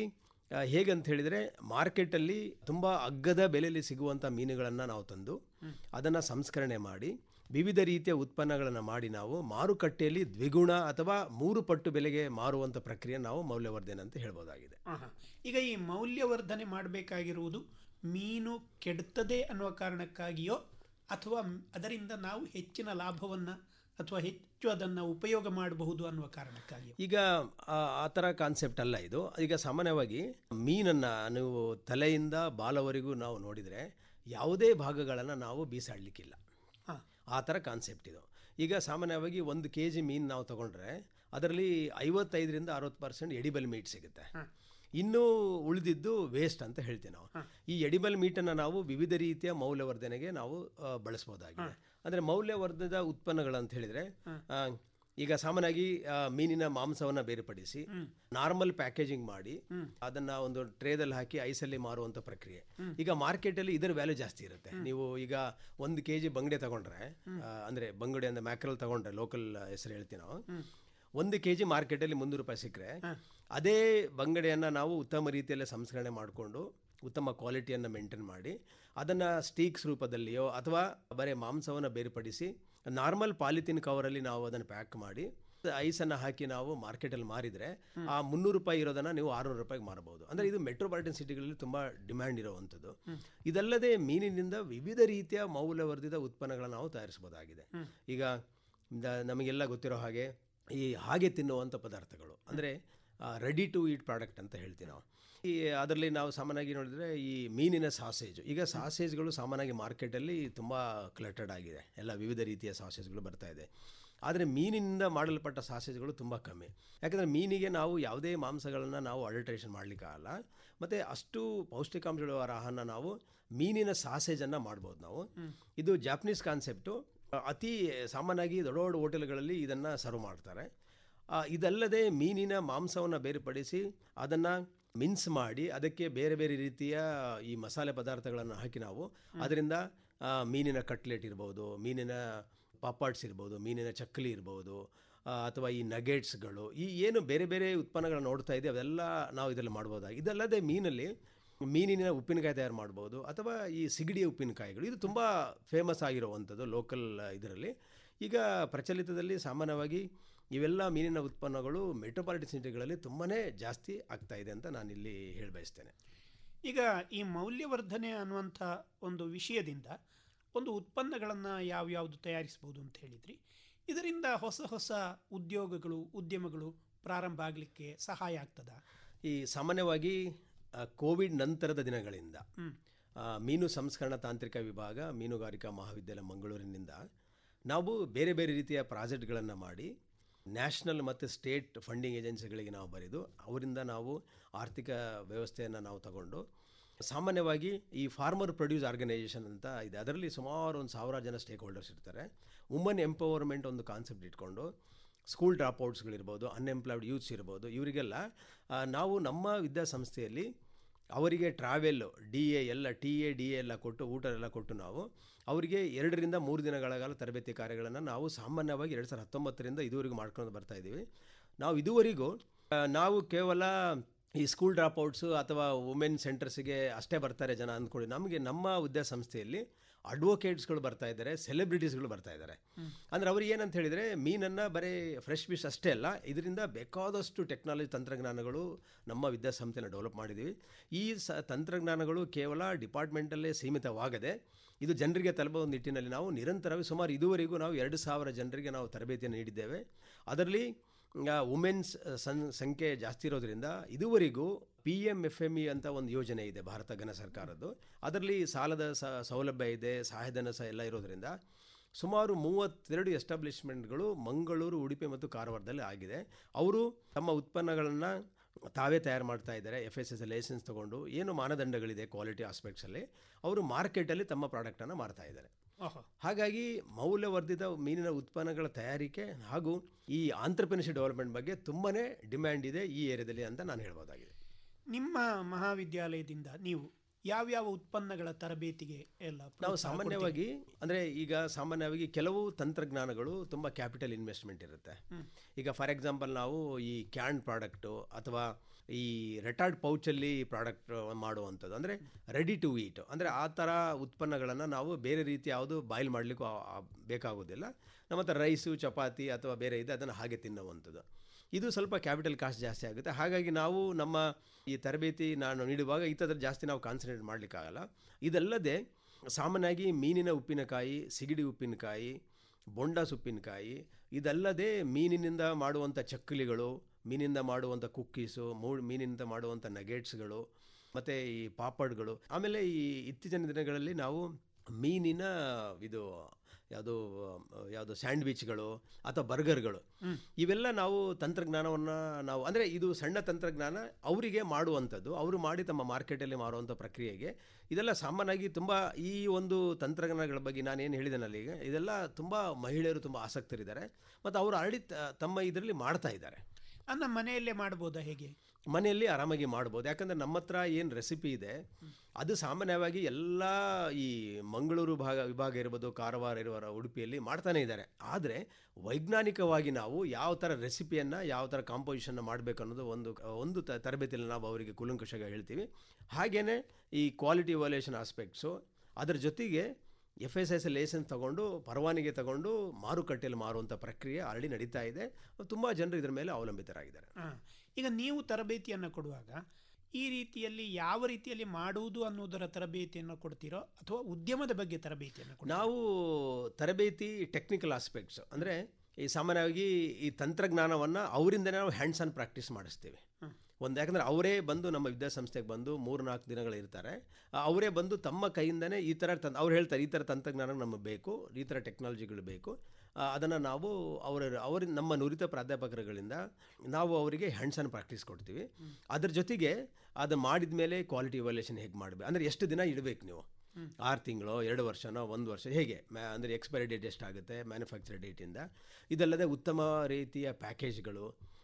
ಆ, ಹೇಗಂತ ಹೇಳಿದರೆ ಮಾರ್ಕೆಟಲ್ಲಿ ತುಂಬ ಅಗ್ಗದ ಬೆಲೆಯಲ್ಲಿ ಸಿಗುವಂಥ ಮೀನುಗಳನ್ನು ನಾವು ತಂದು ಅದನ್ನು ಸಂಸ್ಕರಣೆ ಮಾಡಿ ವಿವಿಧ ರೀತಿಯ ಉತ್ಪನ್ನಗಳನ್ನು ಮಾಡಿ ನಾವು ಮಾರುಕಟ್ಟೆಯಲ್ಲಿ ದ್ವಿಗುಣ ಅಥವಾ ಮೂರು ಪಟ್ಟು ಬೆಲೆಗೆ ಮಾರುವಂಥ ಪ್ರಕ್ರಿಯೆ ನಾವು ಮೌಲ್ಯವರ್ಧನೆ ಅಂತ ಹೇಳ್ಬೋದಾಗಿದೆ ಆಹಾ. ಈಗ ಈ ಮೌಲ್ಯವರ್ಧನೆ ಮಾಡಬೇಕಾಗಿರುವುದು ಮೀನು ಕೆಡುತ್ತದೆ ಅನ್ನುವ ಕಾರಣಕ್ಕಾಗಿಯೋ ಅಥವಾ ಮ್- ಅದರಿಂದ ನಾವು ಹೆಚ್ಚಿನ ಲಾಭವನ್ನು ಅಥವಾ ಹೆಚ್ಚು ಅದನ್ನು ಉಪಯೋಗ ಮಾಡಬಹುದು ಅನ್ನುವ ಕಾರಣಕ್ಕಾಗಿಯೋ ಈಗ ಆ ಆ ಥರ ಕಾನ್ಸೆಪ್ಟ್ ಅಲ್ಲ ಇದು ಈಗ ಸಾಮಾನ್ಯವಾಗಿ ಮೀನನ್ನು ನೀವು ತಲೆಯಿಂದ ಬಾಲವರೆಗೂ ನಾವು ನೋಡಿದರೆ ಯಾವುದೇ ಭಾಗಗಳನ್ನು ನಾವು ಬೀಸಾಡಲಿಕ್ಕಿಲ್ಲ ಹಾ. ಆ ಥರ ಕಾನ್ಸೆಪ್ಟ್ ಇದು ಈಗ ಸಾಮಾನ್ಯವಾಗಿ ಒಂದು ಕೆ ಜಿ ಮೀನು ನಾವು ತಗೊಂಡ್ರೆ ಅದರಲ್ಲಿ ಐವತ್ತೈದರಿಂದ ಅರವತ್ತು ಪರ್ಸೆಂಟ್ ಎಡಿಬಲ್ ಮೀಟ್ ಸಿಗುತ್ತೆ ಇನ್ನೂ ಉಳಿದಿದ್ದು ವೇಸ್ಟ್ ಅಂತ ಹೇಳ್ತೀವಿ ನಾವು ಈ ಎಡಿಬಲ್ ಮೀಟನ್ನು ನಾವು ವಿವಿಧ ರೀತಿಯ ಮೌಲ್ಯವರ್ಧನೆಗೆ ನಾವು ಆ, ಬಳಸ್ಬೋದಾಗಿದೆ ಅಂದರೆ ಮೌಲ್ಯವರ್ಧದ ಉತ್ಪನ್ನಗಳು ಅಂತ ಹೇಳಿದರೆ ಆ, ಈಗ ಸಾಮಾನ್ಯವಾಗಿ ಆ, ಮೀನಿನ ಮಾಂಸವನ್ನು ಬೇರ್ಪಡಿಸಿ ನಾರ್ಮಲ್ ಪ್ಯಾಕೇಜಿಂಗ್ ಮಾಡಿ ಅದನ್ನ ಒಂದು ಟ್ರೇದಲ್ಲಿ ಹಾಕಿ ಐಸಲ್ಲಿ ಮಾರುವಂಥ ಪ್ರಕ್ರಿಯೆ ಈಗ ಮಾರ್ಕೆಟಲ್ಲಿ ಇದರ ವ್ಯಾಲ್ಯೂ ಜಾಸ್ತಿ ಇರುತ್ತೆ ನೀವು ಈಗ ಒಂದು ಕೆ ಜಿ ಬಂಗಡೆ ತಗೊಂಡ್ರೆ ಆ, ಅಂದ್ರೆ ಬಂಗಡೆ ಅಂದ್ರೆ ಮ್ಯಾಕ್ರಲ್ ತಗೊಂಡ್ರೆ ಲೋಕಲ್ ಹೆಸರು ಹೇಳ್ತೀವಿ ನಾವು ಒಂದು ಕೆ ಜಿ ಮಾರ್ಕೆಟಲ್ಲಿ ಮುನ್ನೂರು ರೂಪಾಯಿ ಸಿಕ್ಕರೆ ಅದೇ ಬಂಗಡೆಯನ್ನು ನಾವು ಉತ್ತಮ ರೀತಿಯಲ್ಲಿ ಸಂಸ್ಕರಣೆ ಮಾಡಿಕೊಂಡು ಉತ್ತಮ ಕ್ವಾಲಿಟಿಯನ್ನು ಮೇಂಟೈನ್ ಮಾಡಿ ಅದನ್ನು ಸ್ಟೀಕ್ಸ್ ರೂಪದಲ್ಲಿಯೋ ಅಥವಾ ಬರೀ ಮಾಂಸವನ್ನು ಬೇರ್ಪಡಿಸಿ ನಾರ್ಮಲ್ ಪಾಲಿಥಿನ್ ಕವರಲ್ಲಿ ನಾವು ಅದನ್ನು ಪ್ಯಾಕ್ ಮಾಡಿ ಐಸನ್ನು ಹಾಕಿ ನಾವು ಮಾರ್ಕೆಟಲ್ಲಿ ಮಾರಿದರೆ ಆ ಮುನ್ನೂರು ರೂಪಾಯಿ ಇರೋದನ್ನು ನೀವು ಆರುನೂರು ರೂಪಾಯಿಗೆ ಮಾರಬಹುದು ಅಂದರೆ ಇದು ಮೆಟ್ರೋಪಾಲಿಟನ್ ಸಿಟಿಗಳಲ್ಲಿ ತುಂಬ ಡಿಮ್ಯಾಂಡ್ ಇರುವಂಥದ್ದು ಇದಲ್ಲದೆ ಮೀನಿನಿಂದ ವಿವಿಧ ರೀತಿಯ ಮೌಲ್ಯವರ್ಧಿತ ಉತ್ಪನ್ನಗಳನ್ನು ನಾವು ತಯಾರಿಸಬಹುದಾಗಿದೆ ಈಗ ದ- ನಮಗೆಲ್ಲ ಗೊತ್ತಿರೋ ಹಾಗೆ ಈ ಹಾಗೆ ತಿನ್ನುವಂಥ ಪದಾರ್ಥಗಳು ಅಂದರೆ ರೆಡಿ ಟು ಈಟ್ ಪ್ರಾಡಕ್ಟ್ ಅಂತ ಹೇಳ್ತೀವಿ ನಾವು ಈ ಅದರಲ್ಲಿ ನಾವು ಸಾಮಾನ್ಯವಾಗಿ ನೋಡಿದರೆ ಈ ಮೀನಿನ ಸಾಸೇಜು ಈಗ ಸಾಸೇಜ್ಗಳು ಸಾಮಾನ್ಯವಾಗಿ ಮಾರ್ಕೆಟಲ್ಲಿ ತುಂಬ ಕ್ಲಟರ್ಡ್ ಆಗಿದೆ ಎಲ್ಲ ವಿವಿಧ ರೀತಿಯ ಸಾಸೇಜ್ಗಳು ಬರ್ತಾ ಇದೆ ಆದರೆ ಮೀನಿನಿಂದ ಮಾಡಲ್ಪಟ್ಟ ಸಾಸೇಜ್ಗಳು ತುಂಬ ಕಮ್ಮಿ ಯಾಕಂದರೆ ಮೀನಿಗೆ ನಾವು ಯಾವುದೇ ಮಾಂಸಗಳನ್ನು ನಾವು ಅಡಲ್ಟ್ರೇಷನ್ ಮಾಡಲಿಕ್ಕಾಗಲ್ಲ ಮತ್ತು ಅಷ್ಟು ಪೌಷ್ಟಿಕಾಂಶಗಳ ಆಹಾರನ ನಾವು ಮೀನಿನ ಸಾಸೇಜನ್ನು ಮಾಡ್ಬೋದು ನಾವು ಇದು ಜಾಪನೀಸ್ ಕಾನ್ಸೆಪ್ಟು ಅತಿ ಸಾಮಾನ್ಯವಾಗಿ ದೊಡ್ಡ ದೊಡ್ಡ ಹೋಟೆಲ್ಗಳಲ್ಲಿ ಇದನ್ನು ಸರ್ವ್ ಮಾಡ್ತಾರೆ ಆ, ಇದಲ್ಲದೆ ಮೀನಿನ ಮಾಂಸವನ್ನು ಬೇರ್ಪಡಿಸಿ ಅದನ್ನು ಮಿನ್ಸ್ ಮಾಡಿ ಅದಕ್ಕೆ ಬೇರೆ ಬೇರೆ ರೀತಿಯ ಈ ಮಸಾಲೆ ಪದಾರ್ಥಗಳನ್ನು ಹಾಕಿ ನಾವು ಅದರಿಂದ ಆ, ಮೀನಿನ ಕಟ್ಲೆಟ್ ಇರ್ಬೋದು ಮೀನಿನ ಪಾಪಾಡ್ಸ್ ಇರ್ಬೋದು ಮೀನಿನ ಚಕ್ಕಲಿ ಇರ್ಬೋದು ಆ, ಅಥವಾ ಈ ನಗೆಟ್ಸ್ಗಳು ಈ ಏನು ಬೇರೆ ಬೇರೆ ಉತ್ಪನ್ನಗಳನ್ನ ನೋಡ್ತಾ ಇದ್ದೀವಿ ಅವೆಲ್ಲ ನಾವು ಇದರಲ್ಲಿ ಮಾಡ್ಬೋದಾಗಿ ಇದಲ್ಲದೆ ಮೀನಲ್ಲಿ ಮೀನಿನ ಉಪ್ಪಿನಕಾಯಿ ತಯಾರು ಮಾಡ್ಬೋದು ಅಥವಾ ಈ ಸಿಗಡಿಯ ಉಪ್ಪಿನಕಾಯಿಗಳು ಇದು ತುಂಬ ಫೇಮಸ್ ಆಗಿರುವಂಥದ್ದು ಲೋಕಲ್ ಇದರಲ್ಲಿ ಈಗ ಪ್ರಚಲಿತದಲ್ಲಿ ಸಾಮಾನ್ಯವಾಗಿ ಇವೆಲ್ಲ ಮೀನಿನ ಉತ್ಪನ್ನಗಳು ಮೆಟ್ರೋಪಾಲಿಟನ್ ಸಿಟಿಗಳಲ್ಲಿ ತುಂಬಾ ಜಾಸ್ತಿ ಆಗ್ತಾ ಇದೆ ಅಂತ ನಾನು ಇಲ್ಲಿ ಹೇಳಿ ಬಯಸ್ತೇನೆ ಈಗ ಈ ಮೌಲ್ಯವರ್ಧನೆ ಅನ್ನುವಂಥ ಒಂದು ವಿಷಯದಿಂದ ಒಂದು ಉತ್ಪನ್ನಗಳನ್ನು ಯಾವ್ಯಾವುದು ತಯಾರಿಸ್ಬೋದು ಅಂತ ಹೇಳಿದ್ರಿ ಇದರಿಂದ ಹೊಸ ಹೊಸ ಉದ್ಯೋಗಗಳು ಉದ್ಯಮಗಳು ಪ್ರಾರಂಭ ಆಗಲಿಕ್ಕೆ ಸಹಾಯ ಆಗ್ತದಾ ಈ ಸಾಮಾನ್ಯವಾಗಿ ಆ, ಕೋವಿಡ್ ನಂತರದ ದಿನಗಳಿಂದ ಹ್ಮ್. ಆ, ಮೀನು ಸಂಸ್ಕರಣಾ ತಾಂತ್ರಿಕ ವಿಭಾಗ ಮೀನುಗಾರಿಕಾ ಮಹಾವಿದ್ಯಾಲಯ ಮಂಗಳೂರಿನಿಂದ ನಾವು ಬೇರೆ ಬೇರೆ ರೀತಿಯ ಪ್ರಾಜೆಕ್ಟ್ಗಳನ್ನು ಮಾಡಿ ನ್ಯಾಷನಲ್ ಮತ್ತು ಸ್ಟೇಟ್ ಫಂಡಿಂಗ್ ಏಜೆನ್ಸಿಗಳಿಗೆ ನಾವು ಬರೆದು ಅವರಿಂದ ನಾವು ಆರ್ಥಿಕ ವ್ಯವಸ್ಥೆಯನ್ನು ನಾವು ತಗೊಂಡು ಸಾಮಾನ್ಯವಾಗಿ ಈ ಫಾರ್ಮರ್ ಪ್ರೊಡ್ಯೂಸ್ ಆರ್ಗನೈಸೇಷನ್ ಅಂತ ಇದೆ ಅದರಲ್ಲಿ ಸುಮಾರು ಒಂದು ಸಾವಿರ ಜನ ಸ್ಟೇಕ್ ಹೋಲ್ಡರ್ಸ್ ಇರ್ತಾರೆ ವುಮನ್ ಎಂಪವರ್ಮೆಂಟ್ ಒಂದು ಕಾನ್ಸೆಪ್ಟ್ ಇಟ್ಕೊಂಡು ಸ್ಕೂಲ್ ಡ್ರಾಪ್ಔಟ್ಸ್ಗಳಿರ್ಬೋದು ಅನ್ಎಂಪ್ಲಾಯ್ಡ್ ಯೂತ್ಸ್ ಇರ್ಬೋದು ಇವರಿಗೆಲ್ಲ ಆ, ನಾವು ನಮ್ಮ ವಿದ್ಯಾಸಂಸ್ಥೆಯಲ್ಲಿ ಅವರಿಗೆ ಟ್ರಾವೆಲ್ ಡಿ ಎ ಎಲ್ಲ ಟಿ ಎ ಡಿ ಎ ಎಲ್ಲ ಕೊಟ್ಟು ಊಟ ಎಲ್ಲ ಕೊಟ್ಟು ನಾವು ಅವರಿಗೆ ಎರಡರಿಂದ ಮೂರು ದಿನಗಳ ಕಾಲ ತರಬೇತಿ ಕಾರ್ಯಗಳನ್ನು ನಾವು ಸಾಮಾನ್ಯವಾಗಿ ಎರಡು ಸಾವಿರದ ಹತ್ತೊಂಬತ್ತರಿಂದ ಇದುವರೆಗೂ ಮಾಡ್ಕೊಂಡು ಬರ್ತಾ ಇದ್ದೀವಿ ನಾವು ಇದುವರೆಗೂ ಆ, ನಾವು ಕೇವಲ ಈ ಸ್ಕೂಲ್ ಡ್ರಾಪ್ಔಟ್ಸು ಅಥವಾ ವುಮೆನ್ ಸೆಂಟರ್ಸಿಗೆ ಅಷ್ಟೇ ಬರ್ತಾರೆ ಜನ ಅಂದ್ಕೊಳ್ಳಿ ನಮಗೆ ನಮ್ಮ ವಿದ್ಯಾಸಂಸ್ಥೆಯಲ್ಲಿ ಅಡ್ವೊಕೇಟ್ಸ್ಗಳು ಬರ್ತಾ ಇದ್ದಾರೆ ಸೆಲೆಬ್ರಿಟೀಸ್ಗಳು ಬರ್ತಾ ಇದ್ದಾರೆ ಅಂದರೆ ಅವ್ರು ಏನಂತ ಹೇಳಿದರೆ ಮೀನನ್ನು ಬರೀ ಫ್ರೆಶ್ ಫಿಶ್ ಅಷ್ಟೇ ಅಲ್ಲ ಇದರಿಂದ ಬೇಕಾದಷ್ಟು ಟೆಕ್ನಾಲಜಿ ತಂತ್ರಜ್ಞಾನಗಳು ನಮ್ಮ ವಿದ್ಯಾಸಂಸ್ಥೆನ ಡೆವಲಪ್ ಮಾಡಿದ್ದೀವಿ ಈ ಸ ತಂತ್ರಜ್ಞಾನಗಳು ಕೇವಲ ಡಿಪಾರ್ಟ್ಮೆಂಟಲ್ಲೇ ಸೀಮಿತವಾಗದೆ ಇದು ಜನರಿಗೆ ತಲುಪುವ ನಿಟ್ಟಿನಲ್ಲಿ ನಾವು ನಿರಂತರವಾಗಿ ಸುಮಾರು ಇದುವರೆಗೂ ನಾವು ಎರಡು ಸಾವಿರ ಜನರಿಗೆ ನಾವು ತರಬೇತಿಯನ್ನು ನೀಡಿದ್ದೇವೆ ಅದರಲ್ಲಿ ವುಮೆನ್ಸ್ ಸನ್ ಸಂಖ್ಯೆ ಜಾಸ್ತಿ ಇರೋದ್ರಿಂದ ಇದುವರೆಗೂ P M F M E ಅಂತ ಒಂದು ಯೋಜನೆ ಇದೆ ಭಾರತ ಘನ ಸರ್ಕಾರದ್ದು ಅದರಲ್ಲಿ ಸಾಲದ ಸ ಸೌಲಭ್ಯ ಇದೆ ಸಹಾಯಧನ ಸಹ ಎಲ್ಲ ಇರೋದ್ರಿಂದ ಸುಮಾರು ಮೂವತ್ತೆರಡು ಎಸ್ಟಾಬ್ಲಿಷ್ಮೆಂಟ್ಗಳು ಮಂಗಳೂರು ಉಡುಪಿ ಮತ್ತು ಕಾರವಾರದಲ್ಲಿ ಆಗಿದೆ ಅವರು ತಮ್ಮ ಉತ್ಪನ್ನಗಳನ್ನು ತಾವೇ ತಯಾರು ಮಾಡ್ತಾ ಇದ್ದಾರೆ ಎಫ್ ಎಸ್ ಎಸ್ ಲೈಸೆನ್ಸ್ ತಗೊಂಡು ಏನು ಮಾನದಂಡಗಳಿದೆ ಕ್ವಾಲಿಟಿ ಆಸ್ಪೆಕ್ಟ್ಸಲ್ಲಿ ಅವರು ಮಾರ್ಕೆಟಲ್ಲಿ ತಮ್ಮ ಪ್ರಾಡಕ್ಟನ್ನು ಮಾರ್ತಾ ಇದ್ದಾರೆ ಓಹೋ ಹಾಗಾಗಿ ಮೌಲ್ಯವರ್ಧಿತ ಮೀನಿನ ಉತ್ಪನ್ನಗಳ ತಯಾರಿಕೆ ಹಾಗೂ ಈ ಆಂಟ್ರಪ್ರಿನರ್ಶಿಪ್ ಡೆವಲಪ್ಮೆಂಟ್ ಬಗ್ಗೆ ತುಂಬಾ ಡಿಮ್ಯಾಂಡ್ ಇದೆ ಈ ಏರಿಯಾದಲ್ಲಿ ಅಂತ ನಾನು ಹೇಳ್ಬೋದಾಗಿದೆ ನಿಮ್ಮ ಮಹಾವಿದ್ಯಾಲಯದಿಂದ ನೀವು ಯಾವ್ಯಾವ ಉತ್ಪನ್ನಗಳ ತರಬೇತಿಗೆ ಎಲ್ಲ ನಾವು ಪ್ರೋತ್ಸಾಹ ಸಾಮಾನ್ಯವಾಗಿ ಅಂದರೆ ಈಗ ಸಾಮಾನ್ಯವಾಗಿ ಕೆಲವು ತಂತ್ರಜ್ಞಾನಗಳು ತುಂಬ ಕ್ಯಾಪಿಟಲ್ ಇನ್ವೆಸ್ಟ್ಮೆಂಟ್ ಇರುತ್ತೆ ಹ್ಮ್. ಈಗ ಫಾರ್ ಎಕ್ಸಾಂಪಲ್ ನಾವು ಈ ಕ್ಯಾನ್ ಪ್ರಾಡಕ್ಟು ಅಥವಾ ಈ ರೆಟಾರ್ಡ್ ಪೌಚಲ್ಲಿ ಪ್ರಾಡಕ್ಟ್ ಮಾಡುವಂಥದ್ದು ಅಂದರೆ ರೆಡಿ ಟು ಈಟ್ ಅಂದರೆ ಆ ಥರ ಉತ್ಪನ್ನಗಳನ್ನು ನಾವು ಬೇರೆ ರೀತಿ ಯಾವುದು ಬಾಯ್ಲ್ ಮಾಡಲಿಕ್ಕೂ ಬೇಕಾಗೋದಿಲ್ಲ ನಮ್ಮ ಹತ್ರ ರೈಸು ಚಪಾತಿ ಅಥವಾ ಬೇರೆ ಇದೆ ಅದನ್ನು ಹಾಗೆ ತಿನ್ನುವಂಥದ್ದು ಇದು ಸ್ವಲ್ಪ ಕ್ಯಾಪಿಟಲ್ ಕಾಸ್ಟ್ ಜಾಸ್ತಿ ಆಗುತ್ತೆ ಹಾಗಾಗಿ ನಾವು ನಮ್ಮ ಈ ತರಬೇತಿ ನಾನು ನೀಡುವಾಗ ಈ ಥರದ ಜಾಸ್ತಿ ನಾವು ಕಾನ್ಸಂಟ್ರೇಟ್ ಮಾಡಲಿಕ್ಕಾಗಲ್ಲ ಇದಲ್ಲದೆ ಸಾಮಾನ್ಯವಾಗಿ ಮೀನಿನ ಉಪ್ಪಿನಕಾಯಿ ಸಿಗಡಿ ಉಪ್ಪಿನಕಾಯಿ ಬೊಂಡಾಸ್ ಉಪ್ಪಿನಕಾಯಿ ಇದಲ್ಲದೆ ಮೀನಿನಿಂದ ಮಾಡುವಂಥ ಚಕ್ಕಲಿಗಳು ಮೀನಿಂದ ಮಾಡುವಂಥ ಕುಕ್ಕೀಸು ಮೂ ಮೀನಿನಿಂದ ಮಾಡುವಂಥ ನಗೆಟ್ಸ್ಗಳು ಮತ್ತು ಈ ಪಾಪಡ್ಗಳು ಆಮೇಲೆ ಈ ಇತ್ತೀಚಿನ ದಿನಗಳಲ್ಲಿ ನಾವು ಮೀನಿನ ಇದು ಯಾವುದು ಯಾವುದು ಸ್ಯಾಂಡ್ವಿಚ್ಗಳು ಅಥವಾ ಬರ್ಗರ್ಗಳು ಇವೆಲ್ಲ ನಾವು ತಂತ್ರಜ್ಞಾನವನ್ನು ನಾವು ಅಂದರೆ ಇದು ಸಣ್ಣ ತಂತ್ರಜ್ಞಾನ ಅವರಿಗೆ ಮಾಡುವಂಥದ್ದು ಅವರು ಮಾಡಿ ತಮ್ಮ ಮಾರ್ಕೆಟಲ್ಲಿ ಮಾರುವಂಥ ಪ್ರಕ್ರಿಯೆಗೆ ಇದೆಲ್ಲ ಸಾಮಾನ್ಯವಾಗಿ ತುಂಬ ಈ ಒಂದು ತಂತ್ರಜ್ಞಾನಗಳ ಬಗ್ಗೆ ನಾನು ಏನು ಹೇಳಿದ್ದೇನಲ್ಲ ಈಗ ಇದೆಲ್ಲ ತುಂಬ ಮಹಿಳೆಯರು ತುಂಬ ಆಸಕ್ತರಿದ್ದಾರೆ ಮತ್ತು ಅವರು ಆಲ್ರೆಡಿ ತ- ತಮ್ಮ ಇದರಲ್ಲಿ ಮಾಡ್ತಾ ಇದ್ದಾರೆ ಅನ್ನ ಮನೆಯಲ್ಲೇ ಮಾಡ್ಬೋದಾ ಹೇಗೆ ಮನೆಯಲ್ಲಿ ಆರಾಮಾಗಿ ಮಾಡ್ಬೋದು ಯಾಕಂದರೆ ನಮ್ಮ ಹತ್ರ ಏನು ರೆಸಿಪಿ ಇದೆ ಅದು ಸಾಮಾನ್ಯವಾಗಿ ಎಲ್ಲ ಈ ಮಂಗಳೂರು ಭಾಗ ವಿಭಾಗ ಇರ್ಬೋದು ಕಾರವಾರ ಇರುವ ಉಡುಪಿಯಲ್ಲಿ ಮಾಡ್ತಾನೆ ಇದ್ದಾರೆ ಆದರೆ ವೈಜ್ಞಾನಿಕವಾಗಿ ನಾವು ಯಾವ ಥರ ರೆಸಿಪಿಯನ್ನು ಯಾವ ಥರ ಕಾಂಪೋಸಿಷನ್ನ ಮಾಡಬೇಕು ಅನ್ನೋದು ಒಂದು ಒಂದು ತ- ತರಬೇತಿಯಲ್ಲಿ ನಾವು ಅವರಿಗೆ ಕೂಲಂಕಷವಾಗಿ ಹೇಳ್ತೀವಿ ಹಾಗೆಯೇ ಈ ಕ್ವಾಲಿಟಿ ವ್ಯಾಲ್ಯೂಷನ್ ಆಸ್ಪೆಕ್ಟ್ಸು ಅದರ ಜೊತೆಗೆ ಎಫ್ ಎಸ್ ಎಸ್ ಲೈಸೆನ್ಸ್ ತಗೊಂಡು ಪರವಾನಗಿ ತಗೊಂಡು ಮಾರುಕಟ್ಟೆಯಲ್ಲಿ ಮಾರುವಂಥ ಪ್ರಕ್ರಿಯೆ ಆಲ್ರೆಡಿ ನಡೀತಾ ಇದೆ ತುಂಬ ಜನರು ಇದರ ಮೇಲೆ ಅವಲಂಬಿತರಾಗಿದ್ದಾರೆ ಆ, ಈಗ ನೀವು ತರಬೇತಿಯನ್ನು ಕೊಡುವಾಗ ಈ ರೀತಿಯಲ್ಲಿ ಯಾವ ರೀತಿಯಲ್ಲಿ ಮಾಡುವುದು ಅನ್ನೋದರ ತರಬೇತಿಯನ್ನು ಕೊಡ್ತೀರೋ ಅಥವಾ ಉದ್ಯಮದ ಬಗ್ಗೆ ತರಬೇತಿಯನ್ನು ಕೊಡ್ತೀರೋ ನಾವು ತರಬೇತಿ ಟೆಕ್ನಿಕಲ್ ಆಸ್ಪೆಕ್ಟ್ಸ್ ಅಂದರೆ ಈ ಸಾಮಾನ್ಯವಾಗಿ ಈ ತಂತ್ರಜ್ಞಾನವನ್ನು ಅವರಿಂದನೇ ನಾವು ಹ್ಯಾಂಡ್ಸ್ ಆನ್ ಪ್ರಾಕ್ಟೀಸ್ ಮಾಡಿಸ್ತೀವಿ ಒಂದು ಯಾಕಂದರೆ ಅವರೇ ಬಂದು ನಮ್ಮ ವಿದ್ಯಾಸಂಸ್ಥೆಗೆ ಬಂದು ಮೂರು ನಾಲ್ಕು ದಿನಗಳು ಇರ್ತಾರೆ ಆ, ಅವರೇ ಬಂದು ತಮ್ಮ ಕೈಯಿಂದನೇ ಈ ಥರ ತನ್ ಅವ್ರು ಹೇಳ್ತಾರೆ ಈ ಥರ ತಂತ್ರಜ್ಞಾನ ನಮಗೆ ಬೇಕು ಈ ಥರ ಟೆಕ್ನಾಲಜಿಗಳು ಬೇಕು ಅದನ್ನು ನಾವು ಅವರ ಅವರ ನಮ್ಮ ನುರಿತ ಪ್ರಾಧ್ಯಾಪಕರುಗಳಿಂದ ನಾವು ಅವರಿಗೆ ಹ್ಯಾಂಡ್ಸ್ ಆನ್ ಪ್ರಾಕ್ಟೀಸ್ ಕೊಡ್ತೀವಿ ಅದ್ರ ಜೊತೆಗೆ ಅದು ಮಾಡಿದ ಮೇಲೆ ಕ್ವಾಲಿಟಿ ಇವಾಲ್ಯೂಷನ್ ಹೇಗೆ ಮಾಡಬೇಕು ಅಂದರೆ ಎಷ್ಟು ದಿನ ಇಡಬೇಕು ನೀವು ಆರು ತಿಂಗಳು ಎರಡು ವರ್ಷನೋ ಒಂದು ವರ್ಷ ಹೇಗೆ ಮ್ಯಾ ಅಂದರೆ ಎಕ್ಸ್ಪೈರಿ ಡೇಟ್ ಎಷ್ಟಾಗುತ್ತೆ ಮ್ಯಾನುಫ್ಯಾಕ್ಚರ್ ಡೇಟಿಂದ ಇದಲ್ಲದೆ ಉತ್ತಮ ರೀತಿಯ ಪ್ಯಾಕೇಜ್ಗಳು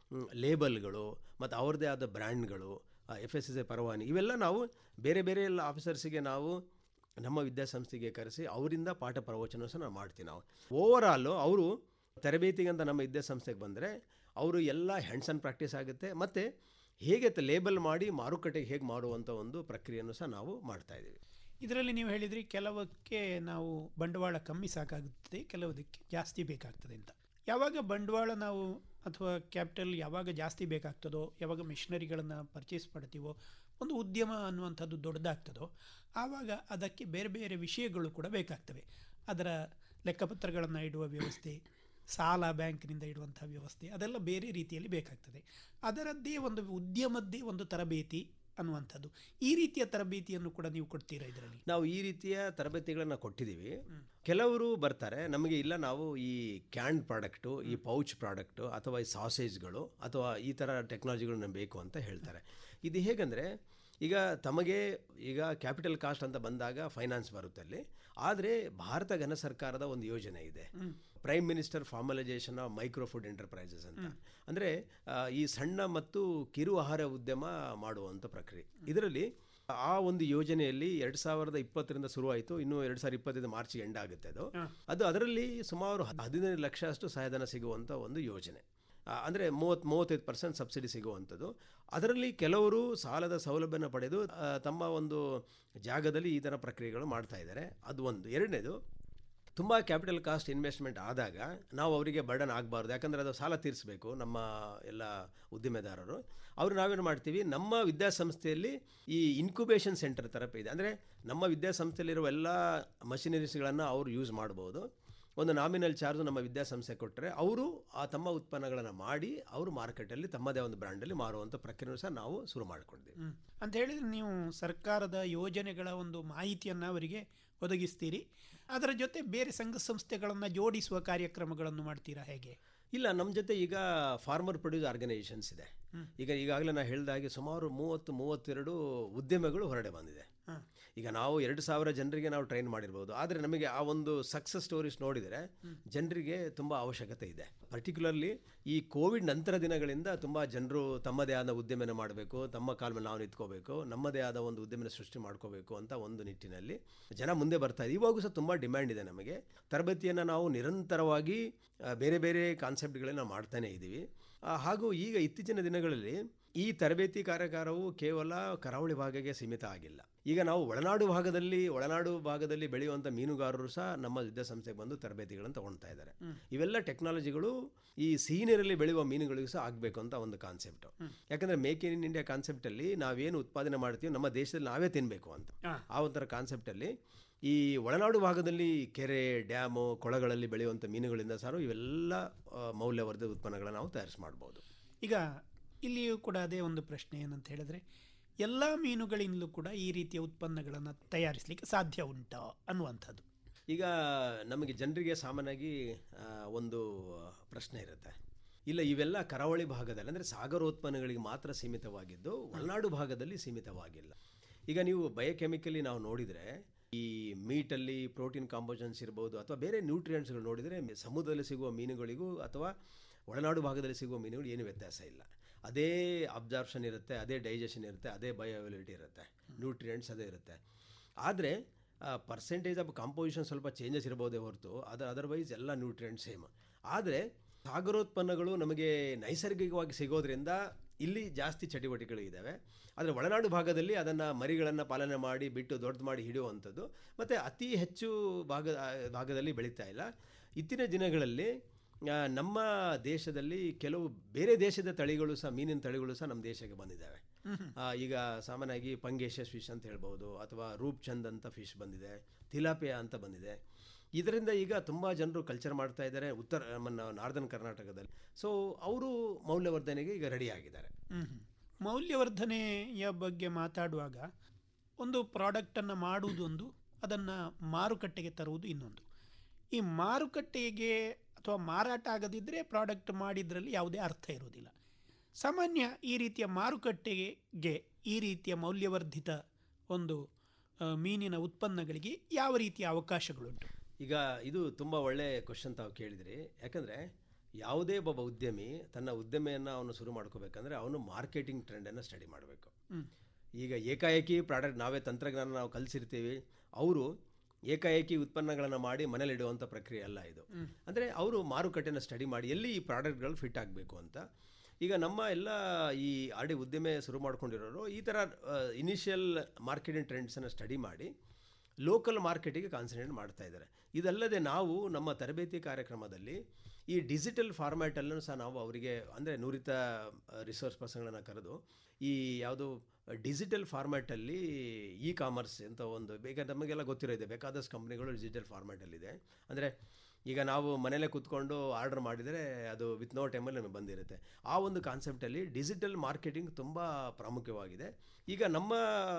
ಲೇಬಲ್ಗಳು ಮತ್ತು ಅವ್ರದ್ದೇ ಆದ ಬ್ರ್ಯಾಂಡ್ಗಳು ಎಫ್ ಎಸ್ ಎಸ್ ಎ ಪರವಾನಿ ಇವೆಲ್ಲ ನಾವು ಬೇರೆ ಬೇರೆ ಎಲ್ಲ ಆಫೀಸರ್ಸಿಗೆ ನಾವು ನಮ್ಮ ವಿದ್ಯಾಸಂಸ್ಥೆಗೆ ಕರೆಸಿ ಅವರಿಂದ ಪಾಠ ಪ್ರವಚನ ಸಹ ನಾವು ಮಾಡ್ತೀವಿ ನಾವು ಓವರಾಲು ಅವರು ತರಬೇತಿಗೆ ಅಂತ ನಮ್ಮ ವಿದ್ಯಾಸಂಸ್ಥೆಗೆ ಬಂದರೆ ಅವರು ಎಲ್ಲ ಹ್ಯಾಂಡ್ಸ್ ಆನ್ ಪ್ರಾಕ್ಟೀಸ್ ಆಗುತ್ತೆ ಮತ್ತು ಹೇಗೆ ಲೇಬಲ್ ಮಾಡಿ ಮಾರುಕಟ್ಟೆಗೆ ಹೇಗೆ ಮಾಡುವಂಥ ಒಂದು ಪ್ರಕ್ರಿಯೆಯನ್ನು ಸಹ ನಾವು ಮಾಡ್ತಾ ಇದ್ದೀವಿ ಇದರಲ್ಲಿ ನೀವು ಹೇಳಿದ್ರಿ ಕೆಲವಕ್ಕೆ ನಾವು ಬಂಡವಾಳ ಕಮ್ಮಿ ಸಾಕಾಗುತ್ತದೆ ಕೆಲವುದಕ್ಕೆ ಜಾಸ್ತಿ ಬೇಕಾಗ್ತದೆ ಅಂತ ಯಾವಾಗ ಬಂಡವಾಳ ನಾವು ಅಥವಾ ಕ್ಯಾಪಿಟಲ್ ಯಾವಾಗ ಜಾಸ್ತಿ ಬೇಕಾಗ್ತದೋ ಯಾವಾಗ ಮಿಷನರಿಗಳನ್ನು ಪರ್ಚೇಸ್ ಮಾಡ್ತೀವೋ ಒಂದು ಉದ್ಯಮ ಅನ್ನುವಂಥದ್ದು ದೊಡ್ಡದಾಗ್ತದೋ ಆವಾಗ ಅದಕ್ಕೆ ಬೇರೆ ಬೇರೆ ವಿಷಯಗಳು ಕೂಡ ಬೇಕಾಗ್ತವೆ ಅದರ ಲೆಕ್ಕಪತ್ರಗಳನ್ನು ಇಡುವ ವ್ಯವಸ್ಥೆ ಸಾಲ ಬ್ಯಾಂಕ್ನಿಂದ ಇಡುವಂಥ ವ್ಯವಸ್ಥೆ ಅದೆಲ್ಲ ಬೇರೆ ರೀತಿಯಲ್ಲಿ ಬೇಕಾಗ್ತದೆ ಅದರದ್ದೇ ಒಂದು ಉದ್ಯಮದ್ದೇ ಒಂದು ತರಬೇತಿ ಅನ್ನುವಂಥದ್ದು ಈ ರೀತಿಯ ತರಬೇತಿಯನ್ನು ಕೂಡ ನೀವು ಕೊಡ್ತೀರಾ ಇದರಲ್ಲಿ ನಾವು ಈ ರೀತಿಯ ತರಬೇತಿಗಳನ್ನು ಕೊಟ್ಟಿದ್ದೀವಿ ಕೆಲವರು ಬರ್ತಾರೆ ನಮಗೆ ಇಲ್ಲ ನಾವು ಈ ಕ್ಯಾನ್ ಪ್ರಾಡಕ್ಟು ಈ ಪೌಚ್ ಪ್ರಾಡಕ್ಟು ಅಥವಾ ಈ ಸಾಸೇಜ್ಗಳು ಅಥವಾ ಈ ಥರ ಟೆಕ್ನಾಲಜಿಗಳು ನಮ್ಗೆ ಬೇಕು ಅಂತ ಹೇಳ್ತಾರೆ ಇದು ಹೇಗೆಂದರೆ ಈಗ ತಮಗೆ ಈಗ ಕ್ಯಾಪಿಟಲ್ ಕಾಸ್ಟ್ ಅಂತ ಬಂದಾಗ ಫೈನಾನ್ಸ್ ಬರುತ್ತೆ ಅಲ್ಲಿ ಆದರೆ ಭಾರತ ಘನ ಸರ್ಕಾರದ ಒಂದು ಯೋಜನೆ ಇದೆ prime minister formalisation of micro food enterprises ಅಂತ ಅಂದರೆ ಈ ಸಣ್ಣ ಮತ್ತು ಕಿರು ಆಹಾರ ಉದ್ಯಮ ಮಾಡುವಂಥ ಪ್ರಕ್ರಿಯೆ ಇದರಲ್ಲಿ ಆ ಒಂದು ಯೋಜನೆಯಲ್ಲಿ ಎರಡು ಸಾವಿರದ ಇಪ್ಪತ್ತರಿಂದ ಶುರುವಾಯಿತು ಇನ್ನು ಎರಡು ಸಾವಿರದ ಇಪ್ಪತ್ತೈದು ಮಾರ್ಚ್ ಎಂಡ್ ಆಗುತ್ತೆ ಅದು ಅದು ಅದರಲ್ಲಿ ಸುಮಾರು ಹದಿನೈದು ಲಕ್ಷ ಅಷ್ಟು ಸಹಾಯಧನ ಸಿಗುವಂಥ ಒಂದು ಯೋಜನೆ ಆ, ಅಂದರೆ ಮೂವತ್ತು ಮೂವತ್ತೈದು ಪರ್ಸೆಂಟ್ ಸಬ್ಸಿಡಿ ಸಿಗುವಂಥದ್ದು ಅದರಲ್ಲಿ ಕೆಲವರು ಸಾಲದ ಸೌಲಭ್ಯನ ಪಡೆದು ಆ, ತಮ್ಮ ಒಂದು ಜಾಗದಲ್ಲಿ ಈ ಥರ ಪ್ರಕ್ರಿಯೆಗಳು ಮಾಡ್ತಾ ಇದ್ದಾರೆ ಅದು ಒಂದು ಎರಡನೇದು ತುಂಬ ಕ್ಯಾಪಿಟಲ್ ಕಾಸ್ಟ್ ಇನ್ವೆಸ್ಟ್ಮೆಂಟ್ ಆದಾಗ ನಾವು ಅವರಿಗೆ ಬರ್ಡನ್ ಆಗಬಾರ್ದು ಯಾಕಂದರೆ ಅದು ಸಾಲ ತೀರಿಸಬೇಕು ನಮ್ಮ ಎಲ್ಲ ಉದ್ದಿಮೆದಾರರು ಅವರು ನಾವೇನು ಮಾಡ್ತೀವಿ ನಮ್ಮ ವಿದ್ಯಾಸಂಸ್ಥೆಯಲ್ಲಿ ಈ ಇನ್ಕ್ಯುಬೇಷನ್ ಸೆಂಟರ್ ಥರ ಇದೆ ಅಂದರೆ ನಮ್ಮ ವಿದ್ಯಾಸಂಸ್ಥೆಯಲ್ಲಿರುವ ಎಲ್ಲ ಮಷಿನರೀಸ್ಗಳನ್ನು ಅವರು ಯೂಸ್ ಮಾಡ್ಬೋದು ಒಂದು ನಾಮಿನಲ್ ಚಾರ್ಜ್ ನಮ್ಮ ವಿದ್ಯಾಸಂಸ್ಥೆ ಕೊಟ್ಟರೆ ಅವರು ಆ ತಮ್ಮ ಉತ್ಪನ್ನಗಳನ್ನು ಮಾಡಿ ಅವರು ಮಾರ್ಕೆಟಲ್ಲಿ ತಮ್ಮದೇ ಒಂದು ಬ್ರ್ಯಾಂಡಲ್ಲಿ ಮಾರುವಂಥ ಪ್ರಕ್ರಿಯೆ ಸಹ ನಾವು ಶುರು ಮಾಡಿಕೊಂಡಿದ್ದೀವಿ ಹ್ಮ್. ಅಂತ ಹೇಳಿದ್ರೆ ನೀವು ಸರ್ಕಾರದ ಯೋಜನೆಗಳ ಒಂದು ಮಾಹಿತಿಯನ್ನು ಅವರಿಗೆ ಒದಗಿಸ್ತೀರಿ ಅದರ ಜೊತೆ ಬೇರೆ ಸಂಘ ಸಂಸ್ಥೆಗಳನ್ನು ಜೋಡಿಸುವ ಕಾರ್ಯಕ್ರಮಗಳನ್ನು ಮಾಡ್ತೀರಾ ಹೇಗೆ ಇಲ್ಲ ನಮ್ಮ ಜೊತೆ ಈಗ ಫಾರ್ಮರ್ ಪ್ರೊಡ್ಯೂಸ್ ಆರ್ಗನೈಸೇಷನ್ಸ್ ಇದೆ ಈಗ ಈಗಾಗಲೇ ನಾನು ಹೇಳಿದ ಹಾಗೆ ಸುಮಾರು ಮೂವತ್ತು ಮೂವತ್ತೆರಡು ಉದ್ಯಮಗಳು ಹೊರಡೆ ಬಂದಿದೆ ಈಗ ನಾವು ಎರಡು ಸಾವಿರ ಜನರಿಗೆ ನಾವು ಟ್ರೈನ್ ಮಾಡಿರ್ಬೋದು ಆದರೆ ನಮಗೆ ಆ ಒಂದು ಸಕ್ಸಸ್ ಸ್ಟೋರೀಸ್ ನೋಡಿದರೆ ಜನರಿಗೆ ತುಂಬ ಅವಶ್ಯಕತೆ ಇದೆ ಪರ್ಟಿಕ್ಯುಲರ್ಲಿ ಈ ಕೋವಿಡ್ ನಂತರ ದಿನಗಳಿಂದ ತುಂಬ ಜನರು ತಮ್ಮದೇ ಆದ ಉದ್ಯಮನ ಮಾಡಬೇಕು ತಮ್ಮ ಕಾಲ ಮೇಲೆ ನಾವು ನಿಂತ್ಕೋಬೇಕು ನಮ್ಮದೇ ಆದ ಒಂದು ಉದ್ಯಮನ ಸೃಷ್ಟಿ ಮಾಡ್ಕೋಬೇಕು ಅಂತ ಒಂದು ನಿಟ್ಟಿನಲ್ಲಿ ಜನ ಮುಂದೆ ಬರ್ತಾ ಇದೆ ಇವಾಗೂ ಸಹ ತುಂಬ ಡಿಮ್ಯಾಂಡ್ ಇದೆ ನಮಗೆ ತರಬೇತಿಯನ್ನು ನಾವು ನಿರಂತರವಾಗಿ ಆ, ಬೇರೆ ಬೇರೆ ಕಾನ್ಸೆಪ್ಟ್ಗಳನ್ನ ನಾವು ಮಾಡ್ತಾನೇ ಇದ್ದೀವಿ ಆ, ಹಾಗೂ ಈಗ ಇತ್ತೀಚಿನ ದಿನಗಳಲ್ಲಿ ಈ ತರಬೇತಿ ಕಾರ್ಯಾಗಾರವು ಕೇವಲ ಕರಾವಳಿ ಭಾಗಕ್ಕೆ ಸೀಮಿತ ಆಗಿಲ್ಲ ಈಗ ನಾವು ಒಳನಾಡು ಭಾಗದಲ್ಲಿ ಒಳನಾಡು ಭಾಗದಲ್ಲಿ ಬೆಳೆಯುವಂಥ ಮೀನುಗಾರರು ಸಹ ನಮ್ಮ ವಿದ್ಯಾಸಂಸ್ಥೆಗೆ ಬಂದು ತರಬೇತಿಗಳನ್ನು ತಗೊಳ್ತಾ ಇದ್ದಾರೆ ಇವೆಲ್ಲ ಟೆಕ್ನಾಲಜಿಗಳು ಈ ಸಿಹಿ ನೀರಲ್ಲಿ ಬೆಳೆಯುವ ಮೀನುಗಳಿಗೂ ಸಹ ಆಗಬೇಕು ಅಂತ ಒಂದು ಕಾನ್ಸೆಪ್ಟು ಯಾಕಂದರೆ ಮೇಕ್ ಇನ್ ಇಂಡಿಯಾ ಕಾನ್ಸೆಪ್ಟಲ್ಲಿ ನಾವೇನು ಉತ್ಪಾದನೆ ಮಾಡ್ತೀವಿ ನಮ್ಮ ದೇಶದಲ್ಲಿ ನಾವೇ ತಿನ್ನಬೇಕು ಅಂತ ಆ ಒಂಥರ ಕಾನ್ಸೆಪ್ಟಲ್ಲಿ ಈ ಒಳನಾಡು ಭಾಗದಲ್ಲಿ ಕೆರೆ ಡ್ಯಾಮು ಕೊಳಗಳಲ್ಲಿ ಬೆಳೆಯುವಂಥ ಮೀನುಗಳಿಂದ ಸಹ ಇವೆಲ್ಲ ಆ, ಮೌಲ್ಯವರ್ಧಿತ ಉತ್ಪನ್ನಗಳನ್ನು ನಾವು ತಯಾರಿಸಿ ಮಾಡ್ಬೋದು ಈಗ ಇಲ್ಲಿಯೂ ಕೂಡ ಅದೇ ಒಂದು ಪ್ರಶ್ನೆ ಏನಂತ ಹೇಳಿದ್ರೆ ಎಲ್ಲ ಮೀನುಗಳಿಂದಲೂ ಕೂಡ ಈ ರೀತಿಯ ಉತ್ಪನ್ನಗಳನ್ನು ತಯಾರಿಸಲಿಕ್ಕೆ ಸಾಧ್ಯ ಉಂಟಾ ಅನ್ನುವಂಥದ್ದು ಈಗ ನಮಗೆ ಜನರಿಗೆ ಸಾಮಾನ್ಯವಾಗಿ ಆ, ಒಂದು ಪ್ರಶ್ನೆ ಇರುತ್ತೆ ಇಲ್ಲ ಇವೆಲ್ಲ ಕರಾವಳಿ ಭಾಗದಲ್ಲಿ ಅಂದರೆ ಸಾಗರೋತ್ಪನ್ನಗಳಿಗೆ ಮಾತ್ರ ಸೀಮಿತವಾಗಿದ್ದು ಒಳನಾಡು ಭಾಗದಲ್ಲಿ ಸೀಮಿತವಾಗಿಲ್ಲ ಈಗ ನೀವು ಬಯೋಕೆಮಿಕಲಿ ನಾವು ನೋಡಿದರೆ ಈ ಮೀಟಲ್ಲಿ ಪ್ರೋಟೀನ್ ಕಾಂಪೋಸನ್ಸ್ ಇರ್ಬೋದು ಅಥವಾ ಬೇರೆ ನ್ಯೂಟ್ರಿಯೆಂಟ್ಸ್ಗಳು ನೋಡಿದರೆ ಮಿ- ಸಮುದ್ರದಲ್ಲಿ ಸಿಗುವ ಮೀನುಗಳಿಗೂ ಅಥವಾ ಒಳನಾಡು ಭಾಗದಲ್ಲಿ ಸಿಗುವ ಮೀನುಗಳು ಏನು ವ್ಯತ್ಯಾಸ ಇಲ್ಲ ಅದೇ ಅಬ್ಸಾರ್ಪ್ಷನ್ ಇರುತ್ತೆ ಅದೇ ಡೈಜೆಷನ್ ಇರುತ್ತೆ ಅದೇ ಬಯೋಅಬಿಲಿಟಿ ಇರುತ್ತೆ ನ್ಯೂಟ್ರಿಯೆಂಟ್ಸ್ ಅದೇ ಇರುತ್ತೆ ಆದರೆ ಪರ್ಸೆಂಟೇಜ್ ಆಫ್ ಕಾಂಪೋಸಿಷನ್ ಸ್ವಲ್ಪ ಚೇಂಜಸ್ ಇರ್ಬೋದೇ ಹೊರತು ಅದು ಅದರ್ವೈಸ್ ಎಲ್ಲ ನ್ಯೂಟ್ರಿಯೆಂಟ್ ಸೇಮ್ ಆದರೆ ಸಾಗರೋತ್ಪನ್ನಗಳು ನಮಗೆ ನೈಸರ್ಗಿಕವಾಗಿ ಸಿಗೋದ್ರಿಂದ ಇಲ್ಲಿ ಜಾಸ್ತಿ ಚಟುವಟಿಕೆಗಳು ಇದ್ದಾವೆ ಆದರೆ ಒಳನಾಡು ಭಾಗದಲ್ಲಿ ಅದನ್ನು ಮರಿಗಳನ್ನು ಪಾಲನೆ ಮಾಡಿ ಬಿಟ್ಟು ದೊಡ್ಡದು ಮಾಡಿ ಹಿಡಿಯುವಂಥದ್ದು ಮತ್ತು ಅತಿ ಹೆಚ್ಚು ಭಾಗ ಭಾಗದಲ್ಲಿ ಬೆಳೀತಾ ಇಲ್ಲ ಇತ್ತೀನ ದಿನಗಳಲ್ಲಿ ಆ, ನಮ್ಮ ದೇಶದಲ್ಲಿ ಕೆಲವು ಬೇರೆ ದೇಶದ ತಳಿಗಳು ಸಹ ಮೀನಿನ ತಳಿಗಳು ಸಹ ನಮ್ಮ ದೇಶಕ್ಕೆ ಬಂದಿದ್ದಾವೆ ಆ, ಈಗ ಸಾಮಾನ್ಯವಾಗಿ ಪಂಗೇಶಸ್ ಫಿಶ್ ಅಂತ ಹೇಳ್ಬೋದು ಅಥವಾ ರೂಪ್ಚಂದ್ ಅಂತ ಫಿಶ್ ಬಂದಿದೆ ತಿಲಾಪಿಯಾ ಅಂತ ಬಂದಿದೆ ಇದರಿಂದ ಈಗ ತುಂಬ ಜನರು ಕಲ್ಚರ್ ಮಾಡ್ತಾ ಇದ್ದಾರೆ ಉತ್ತರ ನಮ್ಮ ನಾರ್ದನ್ ಕರ್ನಾಟಕದಲ್ಲಿ ಸೊ ಅವರು ಮೌಲ್ಯವರ್ಧನೆಗೆ ಈಗ ರೆಡಿ ಆಗಿದ್ದಾರೆ ಹ್ಮ್. ಮೌಲ್ಯವರ್ಧನೆಯ ಬಗ್ಗೆ ಮಾತಾಡುವಾಗ ಒಂದು ಪ್ರಾಡಕ್ಟನ್ನು ಮಾಡುವುದೊಂದು ಅದನ್ನು ಮಾರುಕಟ್ಟೆಗೆ ತರುವುದು ಇನ್ನೊಂದು ಈ ಮಾರುಕಟ್ಟೆಗೆ ಅಥವಾ ಮಾರಾಟ ಆಗದಿದ್ದರೆ ಪ್ರಾಡಕ್ಟ್ ಮಾಡಿದ್ರಲ್ಲಿ ಯಾವುದೇ ಅರ್ಥ ಇರುವುದಿಲ್ಲ ಸಾಮಾನ್ಯ ಈ ರೀತಿಯ ಮಾರುಕಟ್ಟೆಗೆ ಈ ರೀತಿಯ ಮೌಲ್ಯವರ್ಧಿತ ಒಂದು ಆ, ಮೀನಿನ ಉತ್ಪನ್ನಗಳಿಗೆ ಯಾವ ರೀತಿಯ ಅವಕಾಶಗಳುಂಟು ಈಗ ಇದು ತುಂಬ ಒಳ್ಳೆ ಕ್ವಶನ್ ತಾವು ಕೇಳಿದ್ರಿ ಯಾಕಂದರೆ ಯಾವುದೇ ಒಬ್ಬ ಉದ್ಯಮಿ ತನ್ನ ಉದ್ಯಮೆಯನ್ನು ಅವನು ಶುರು ಮಾಡ್ಕೋಬೇಕಂದ್ರೆ ಅವನು ಮಾರ್ಕೆಟಿಂಗ್ ಟ್ರೆಂಡನ್ನು ಸ್ಟಡಿ ಮಾಡಬೇಕು ಹ್ಮ್. ಈಗ ಏಕಾಏಕಿ ಪ್ರಾಡಕ್ಟ್ ನಾವೇ ತಂತ್ರಜ್ಞಾನ ನಾವು ಕಲಿಸಿರ್ತೀವಿ ಅವರು ಏಕಾಏಕಿ ಉತ್ಪನ್ನಗಳನ್ನು ಮಾಡಿ ಮನೇಲಿ ಇಡುವಂಥ ಪ್ರಕ್ರಿಯೆ ಅಲ್ಲ ಇದು ಹ್ಮ್. ಅಂದರೆ ಅವರು ಮಾರುಕಟ್ಟೆನ ಸ್ಟಡಿ ಮಾಡಿ ಎಲ್ಲಿ ಈ ಪ್ರಾಡಕ್ಟ್ಗಳು ಫಿಟ್ ಆಗಬೇಕು ಅಂತ ಈಗ ನಮ್ಮ ಎಲ್ಲ ಈ ಆಲ್ರೆಡಿ ಉದ್ಯಮ ಶುರು ಮಾಡ್ಕೊಂಡಿರೋರು ಈ ಥರ ಇನಿಷಿಯಲ್ ಮಾರ್ಕೆಟಿಂಗ್ ಟ್ರೆಂಡ್ಸನ್ನು ಸ್ಟಡಿ ಮಾಡಿ ಲೋಕಲ್ ಮಾರ್ಕೆಟಿಗೆ ಕಾನ್ಸಂಟ್ರೇಟ್ ಮಾಡ್ತಾ ಇದ್ದಾರೆ ಇದಲ್ಲದೆ ನಾವು ನಮ್ಮ ತರಬೇತಿ ಕಾರ್ಯಕ್ರಮದಲ್ಲಿ ಈ ಡಿಜಿಟಲ್ ಫಾರ್ಮ್ಯಾಟಲ್ಲೂ ಸಹ ನಾವು ಅವರಿಗೆ ಅಂದರೆ ನುರಿತ ರಿಸೋರ್ಸ್ ಪರ್ಸನ್ಗಳನ್ನು ಕರೆದು ಈ ಯಾವುದು ಡಿಜಿಟಲ್ ಫಾರ್ಮ್ಯಾಟಲ್ಲಿ ಇ ಕಾಮರ್ಸ್ ಅಂತ ಒಂದು ಬೇಗ ನಮಗೆಲ್ಲ ಗೊತ್ತಿರೋ ಇದೆ ಬೇಕಾದಷ್ಟು ಕಂಪ್ನಿಗಳು ಡಿಜಿಟಲ್ ಫಾರ್ಮ್ಯಾಟಲ್ಲಿದೆ ಅಂದರೆ ಈಗ ನಾವು ಮನೇಲೇ ಕೂತ್ಕೊಂಡು ಆರ್ಡರ್ ಮಾಡಿದರೆ ಅದು ವಿತ್ ನೋ ಟೈಮಲ್ಲಿ ನಮಗೆ ಬಂದಿರುತ್ತೆ ಆ ಒಂದು ಕಾನ್ಸೆಪ್ಟಲ್ಲಿ ಡಿಜಿಟಲ್ ಮಾರ್ಕೆಟಿಂಗ್ ತುಂಬ ಪ್ರಾಮುಖ್ಯವಾಗಿದೆ ಈಗ ನಮ್ಮ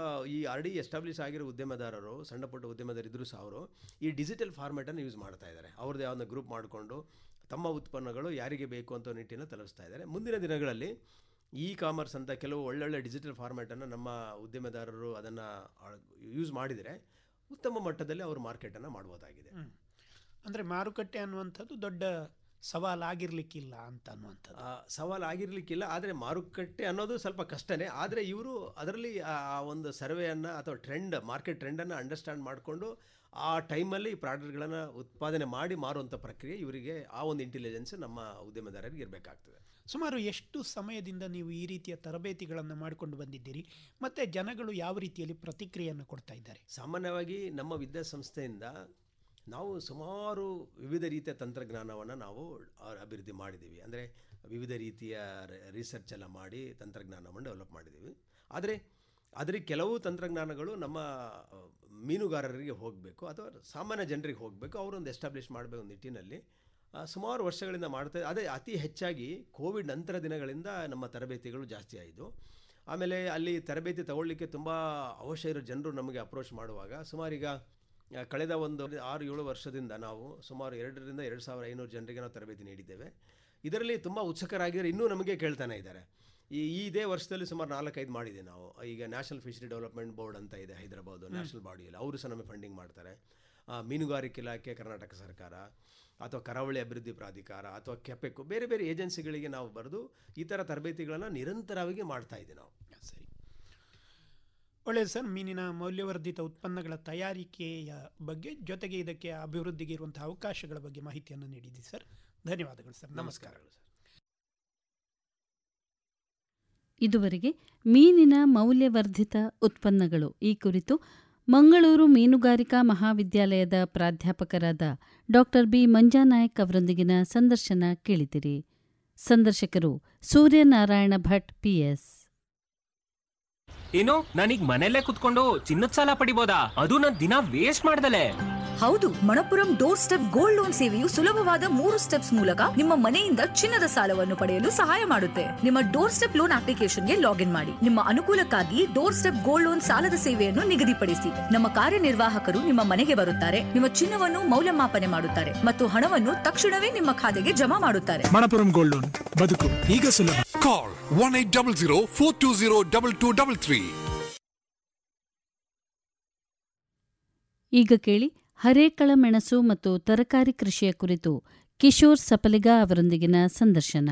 ಈ ಆಲ್ರೆಡಿ ಎಸ್ಟಾಬ್ಲಿಷ್ ಆಗಿರೋ ಉದ್ಯಮದಾರರು ಸಣ್ಣ ಪುಟ್ಟ ಉದ್ಯಮದರಿದ್ದರೂ ಸಹ ಅವರು ಈ ಡಿಜಿಟಲ್ ಫಾರ್ಮ್ಯಾಟನ್ನು ಯೂಸ್ ಮಾಡ್ತಾ ಇದ್ದಾರೆ ಅವ್ರದ್ದು ಯಾವ್ದನ್ನ ಗ್ರೂಪ್ ಮಾಡಿಕೊಂಡು ತಮ್ಮ ಉತ್ಪನ್ನಗಳು ಯಾರಿಗೆ ಬೇಕು ಅಂತ ನಿಟ್ಟಿನ ತಲುಪಿಸ್ತಾ ಇದ್ದಾರೆ ಮುಂದಿನ ದಿನಗಳಲ್ಲಿ ಇ ಕಾಮರ್ಸ್ ಅಂತ ಕೆಲವು ಒಳ್ಳೊಳ್ಳೆ ಡಿಜಿಟಲ್ ಫಾರ್ಮ್ಯಾಟನ್ನು ನಮ್ಮ ಉದ್ಯಮದಾರರು ಅದನ್ನು ಯೂಸ್ ಮಾಡಿದರೆ ಉತ್ತಮ ಮಟ್ಟದಲ್ಲಿ ಅವರು ಮಾರ್ಕೆಟನ್ನು ಮಾಡ್ಬೋದಾಗಿದೆ ಹ್ಮ್. ಅಂದ್ರೆ ಮಾರುಕಟ್ಟೆ ಅನ್ನುವಂಥದ್ದು ದೊಡ್ಡ ಸವಾಲಾಗಿರ್ಲಿಕ್ಕಿಲ್ಲ ಅಂತ ಅನ್ನುವಂಥದ್ದು ಆ, ಸವಾಲು ಆಗಿರ್ಲಿಕ್ಕಿಲ್ಲ ಆದರೆ ಮಾರುಕಟ್ಟೆ ಅನ್ನೋದು ಸ್ವಲ್ಪ ಕಷ್ಟನೇ ಆದರೆ ಇವರು ಅದರಲ್ಲಿ ಆ ಆ ಒಂದು ಸರ್ವೆಯನ್ನು ಅಥವಾ ಟ್ರೆಂಡ್ ಮಾರ್ಕೆಟ್ ಟ್ರೆಂಡನ್ನು ಅಂಡರ್ಸ್ಟ್ಯಾಂಡ್ ಮಾಡಿಕೊಂಡು ಆ ಟೈಮಲ್ಲಿ ಈ ಪ್ರಾಡಕ್ಟ್ಗಳನ್ನು ಉತ್ಪಾದನೆ ಮಾಡಿ ಮಾರುವಂಥ ಪ್ರಕ್ರಿಯೆ ಇವರಿಗೆ ಆ ಒಂದು ಇಂಟೆಲಿಜೆನ್ಸ್ ನಮ್ಮ ಉದ್ಯಮದಾರರಿಗೆ ಇರಬೇಕಾಗ್ತದೆ ಸುಮಾರು ಎಷ್ಟು ಸಮಯದಿಂದ ನೀವು ಈ ರೀತಿಯ ತರಬೇತಿಗಳನ್ನು ಮಾಡಿಕೊಂಡು ಬಂದಿದ್ದೀರಿ ಮತ್ತೆ ಜನಗಳು ಯಾವ ರೀತಿಯಲ್ಲಿ ಪ್ರತಿಕ್ರಿಯೆಯನ್ನು ಕೊಡ್ತಾ ಇದ್ದಾರೆ ಸಾಮಾನ್ಯವಾಗಿ ನಮ್ಮ ವಿದ್ಯಾಸಂಸ್ಥೆಯಿಂದ ನಾವು ಸುಮಾರು ವಿವಿಧ ರೀತಿಯ ತಂತ್ರಜ್ಞಾನವನ್ನು ನಾವು ಆ- ಅಭಿವೃದ್ಧಿ ಮಾಡಿದ್ದೀವಿ ಅಂದರೆ ವಿವಿಧ ರೀತಿಯ ರಿಸರ್ಚ್ ಎಲ್ಲ ಮಾಡಿ ತಂತ್ರಜ್ಞಾನವನ್ನು ಡೆವಲಪ್ ಮಾಡಿದ್ದೀವಿ ಆದರೆ ಅದರ ಕೆಲವು ತಂತ್ರಜ್ಞಾನಗಳು ನಮ್ಮ ಆ, ಮೀನುಗಾರರಿಗೆ ಹೋಗಬೇಕು ಅಥವಾ ಸಾಮಾನ್ಯ ಜನರಿಗೆ ಹೋಗಬೇಕು ಅವರೊಂದು ಎಸ್ಟಾಬ್ಲಿಷ್ ಮಾಡಬೇಕು ನಿಟ್ಟಿನಲ್ಲಿ ಆ, ಸುಮಾರು ವರ್ಷಗಳಿಂದ ಮಾಡ್ತಾ ಅದೇ ಅತಿ ಹೆಚ್ಚಾಗಿ ಕೋವಿಡ್ ನಂತರ ದಿನಗಳಿಂದ ನಮ್ಮ ತರಬೇತಿಗಳು ಜಾಸ್ತಿ ಆಯಿತು ಆಮೇಲೆ ಅಲ್ಲಿ ತರಬೇತಿ ತಗೊಳ್ಳಿಕ್ಕೆ ತುಂಬ ಅವಶ್ಯ ಇರೋ ಜನರು ನಮಗೆ ಅಪ್ರೋಚ್ ಮಾಡುವಾಗ ಸುಮಾರೀಗ ಆ, ಕಳೆದ ಒಂದು ಆರು ಏಳು ವರ್ಷದಿಂದ ನಾವು ಸುಮಾರು ಎರಡರಿಂದ ಎರಡು ಸಾವಿರ ಐನೂರು ಜನರಿಗೆ ನಾವು ತರಬೇತಿ ನೀಡಿದ್ದೇವೆ ಇದರಲ್ಲಿ ತುಂಬ ಉತ್ಸುಕರಾಗಿರೋ ಇನ್ನೂ ನಮಗೆ ಕೇಳ್ತಾನೆ ಇದ್ದಾರೆ ಈ ಈ ಇದೇ ವರ್ಷದಲ್ಲಿ ಸುಮಾರು ನಾಲ್ಕೈದು ಮಾಡಿದೆ ನಾವು ಈಗ ನ್ಯಾಷನಲ್ ಫಿಶರಿ ಡೆವಲಪ್ಮೆಂಟ್ ಬೋರ್ಡ್ ಅಂತ ಇದೆ ಹೈದರಾಬಾದ್ ನ್ಯಾಷನಲ್ ಬಾಡಿಯಲ್ಲಿ ಅವರು ಸಹ ನಮಗೆ ಫಂಡಿಂಗ್ ಮಾಡ್ತಾರೆ ಆ, ಮೀನುಗಾರಿಕೆ ಇಲಾಖೆ ಕರ್ನಾಟಕ ಸರ್ಕಾರ ಅಥವಾ ಕರಾವಳಿ ಅಭಿವೃದ್ಧಿ ಪ್ರಾಧಿಕಾರ ಅಥವಾ ಕೆಪೆಕ್ ಬೇರೆ ಬೇರೆ ಏಜೆನ್ಸಿಗಳಿಗೆ ನಾವು ಬರೆದು ಈ ಥರ ತರಬೇತಿಗಳನ್ನು ನಿರಂತರವಾಗಿ ಮಾಡ್ತಾ ಇದ್ದೀವಿ ನಾವು ಸರಿ ಒಳ್ಳೆಯದು ಸರ್ ಮೀನಿನ ಮೌಲ್ಯವರ್ಧಿತ ಉತ್ಪನ್ನಗಳ ತಯಾರಿಕೆಯ ಬಗ್ಗೆ ಜೊತೆಗೆ ಇದಕ್ಕೆ ಅಭಿವೃದ್ಧಿಗೆ ಇರುವಂತಹ ಅವಕಾಶಗಳ ಬಗ್ಗೆ ಮಾಹಿತಿಯನ್ನು ನೀಡಿದ್ದೀರಿ ಸರ್ ಧನ್ಯವಾದಗಳು ಸರ್ ನಮಸ್ಕಾರಗಳು ಸರ್ ಇದುವರೆಗೆ ಮೀನಿನ ಮೌಲ್ಯವರ್ಧಿತ ಉತ್ಪನ್ನಗಳು ಈ ಕುರಿತು ಮಂಗಳೂರು ಮೀನುಗಾರಿಕಾ ಮಹಾವಿದ್ಯಾಲಯದ ಪ್ರಾಧ್ಯಾಪಕರಾದ ಡಾಕ್ಟರ್ ಬಿ ಮಂಜಾನಾಯಕ್ ಅವರೊಂದಿಗಿನ ಸಂದರ್ಶನ ಕೇಳಿದಿರಿ ಸಂದರ್ಶಕರು ಸೂರ್ಯನಾರಾಯಣ ಭಟ್ ಪಿಎಸ್ ಏನು ನಾನೀಗ ಮನೆಯಲ್ಲೇ ಕುತ್ಕೊಂಡು ಚಿನ್ನದ ಸಾಲ ಪಡಿಬೋದಾ ಅದು ನನ್ ದಿನ ವೇಸ್ಟ್ ಮಾಡ್ದಲೆ ಹೌದು Manappuram doorstep gold loan ಸೇವೆಯು ಸುಲಭವಾದ ಮೂರು ಸ್ಟೆಪ್ಸ್ ಮೂಲಕ ನಿಮ್ಮ ಮನೆಯಿಂದ ಚಿನ್ನದ ಸಾಲವನ್ನು ಪಡೆಯಲು ಸಹಾಯ ಮಾಡುತ್ತೆ ನಿಮ್ಮ ಡೋರ್ ಸ್ಟೆಪ್ ಲೋನ್ ಅಪ್ಲಿಕೇಶನ್ಗೆ ಲಾಗಿನ್ ಮಾಡಿ ನಿಮ್ಮ ಅನುಕೂಲಕ್ಕಾಗಿ ಡೋರ್ ಸ್ಟೆಪ್ ಗೋಲ್ಡ್ ಲೋನ್ ಸಾಲದ ಸೇವೆಯನ್ನು ನಿಗದಿಪಡಿಸಿ ನಮ್ಮ ಕಾರ್ಯನಿರ್ವಾಹಕರು ನಿಮ್ಮ ಮನೆಗೆ ಬರುತ್ತಾರೆ ನಿಮ್ಮ ಚಿನ್ನವನ್ನು ಮೌಲ್ಯಮಾಪನೆ ಮಾಡುತ್ತಾರೆ ಮತ್ತು ಹಣವನ್ನು ತಕ್ಷಣವೇ ನಿಮ್ಮ ಖಾತೆಗೆ ಜಮಾ ಮಾಡುತ್ತಾರೆ ಮಣಪುರಂ ಗೋಲ್ಡ್ ಲೋನ್ ಬದುಕು ಈಗ ಸುಲಭ Call 1800 420 2233. ಈಗ ಕೇಳಿ ಹರೇಕಳ ಮೆಣಸು ಮತ್ತು ತರಕಾರಿ ಕೃಷಿಯ ಕುರಿತು ಕಿಶೋರ್ ಸಪಲಿಗ ಅವರೊಂದಿಗಿನ ಸಂದರ್ಶನ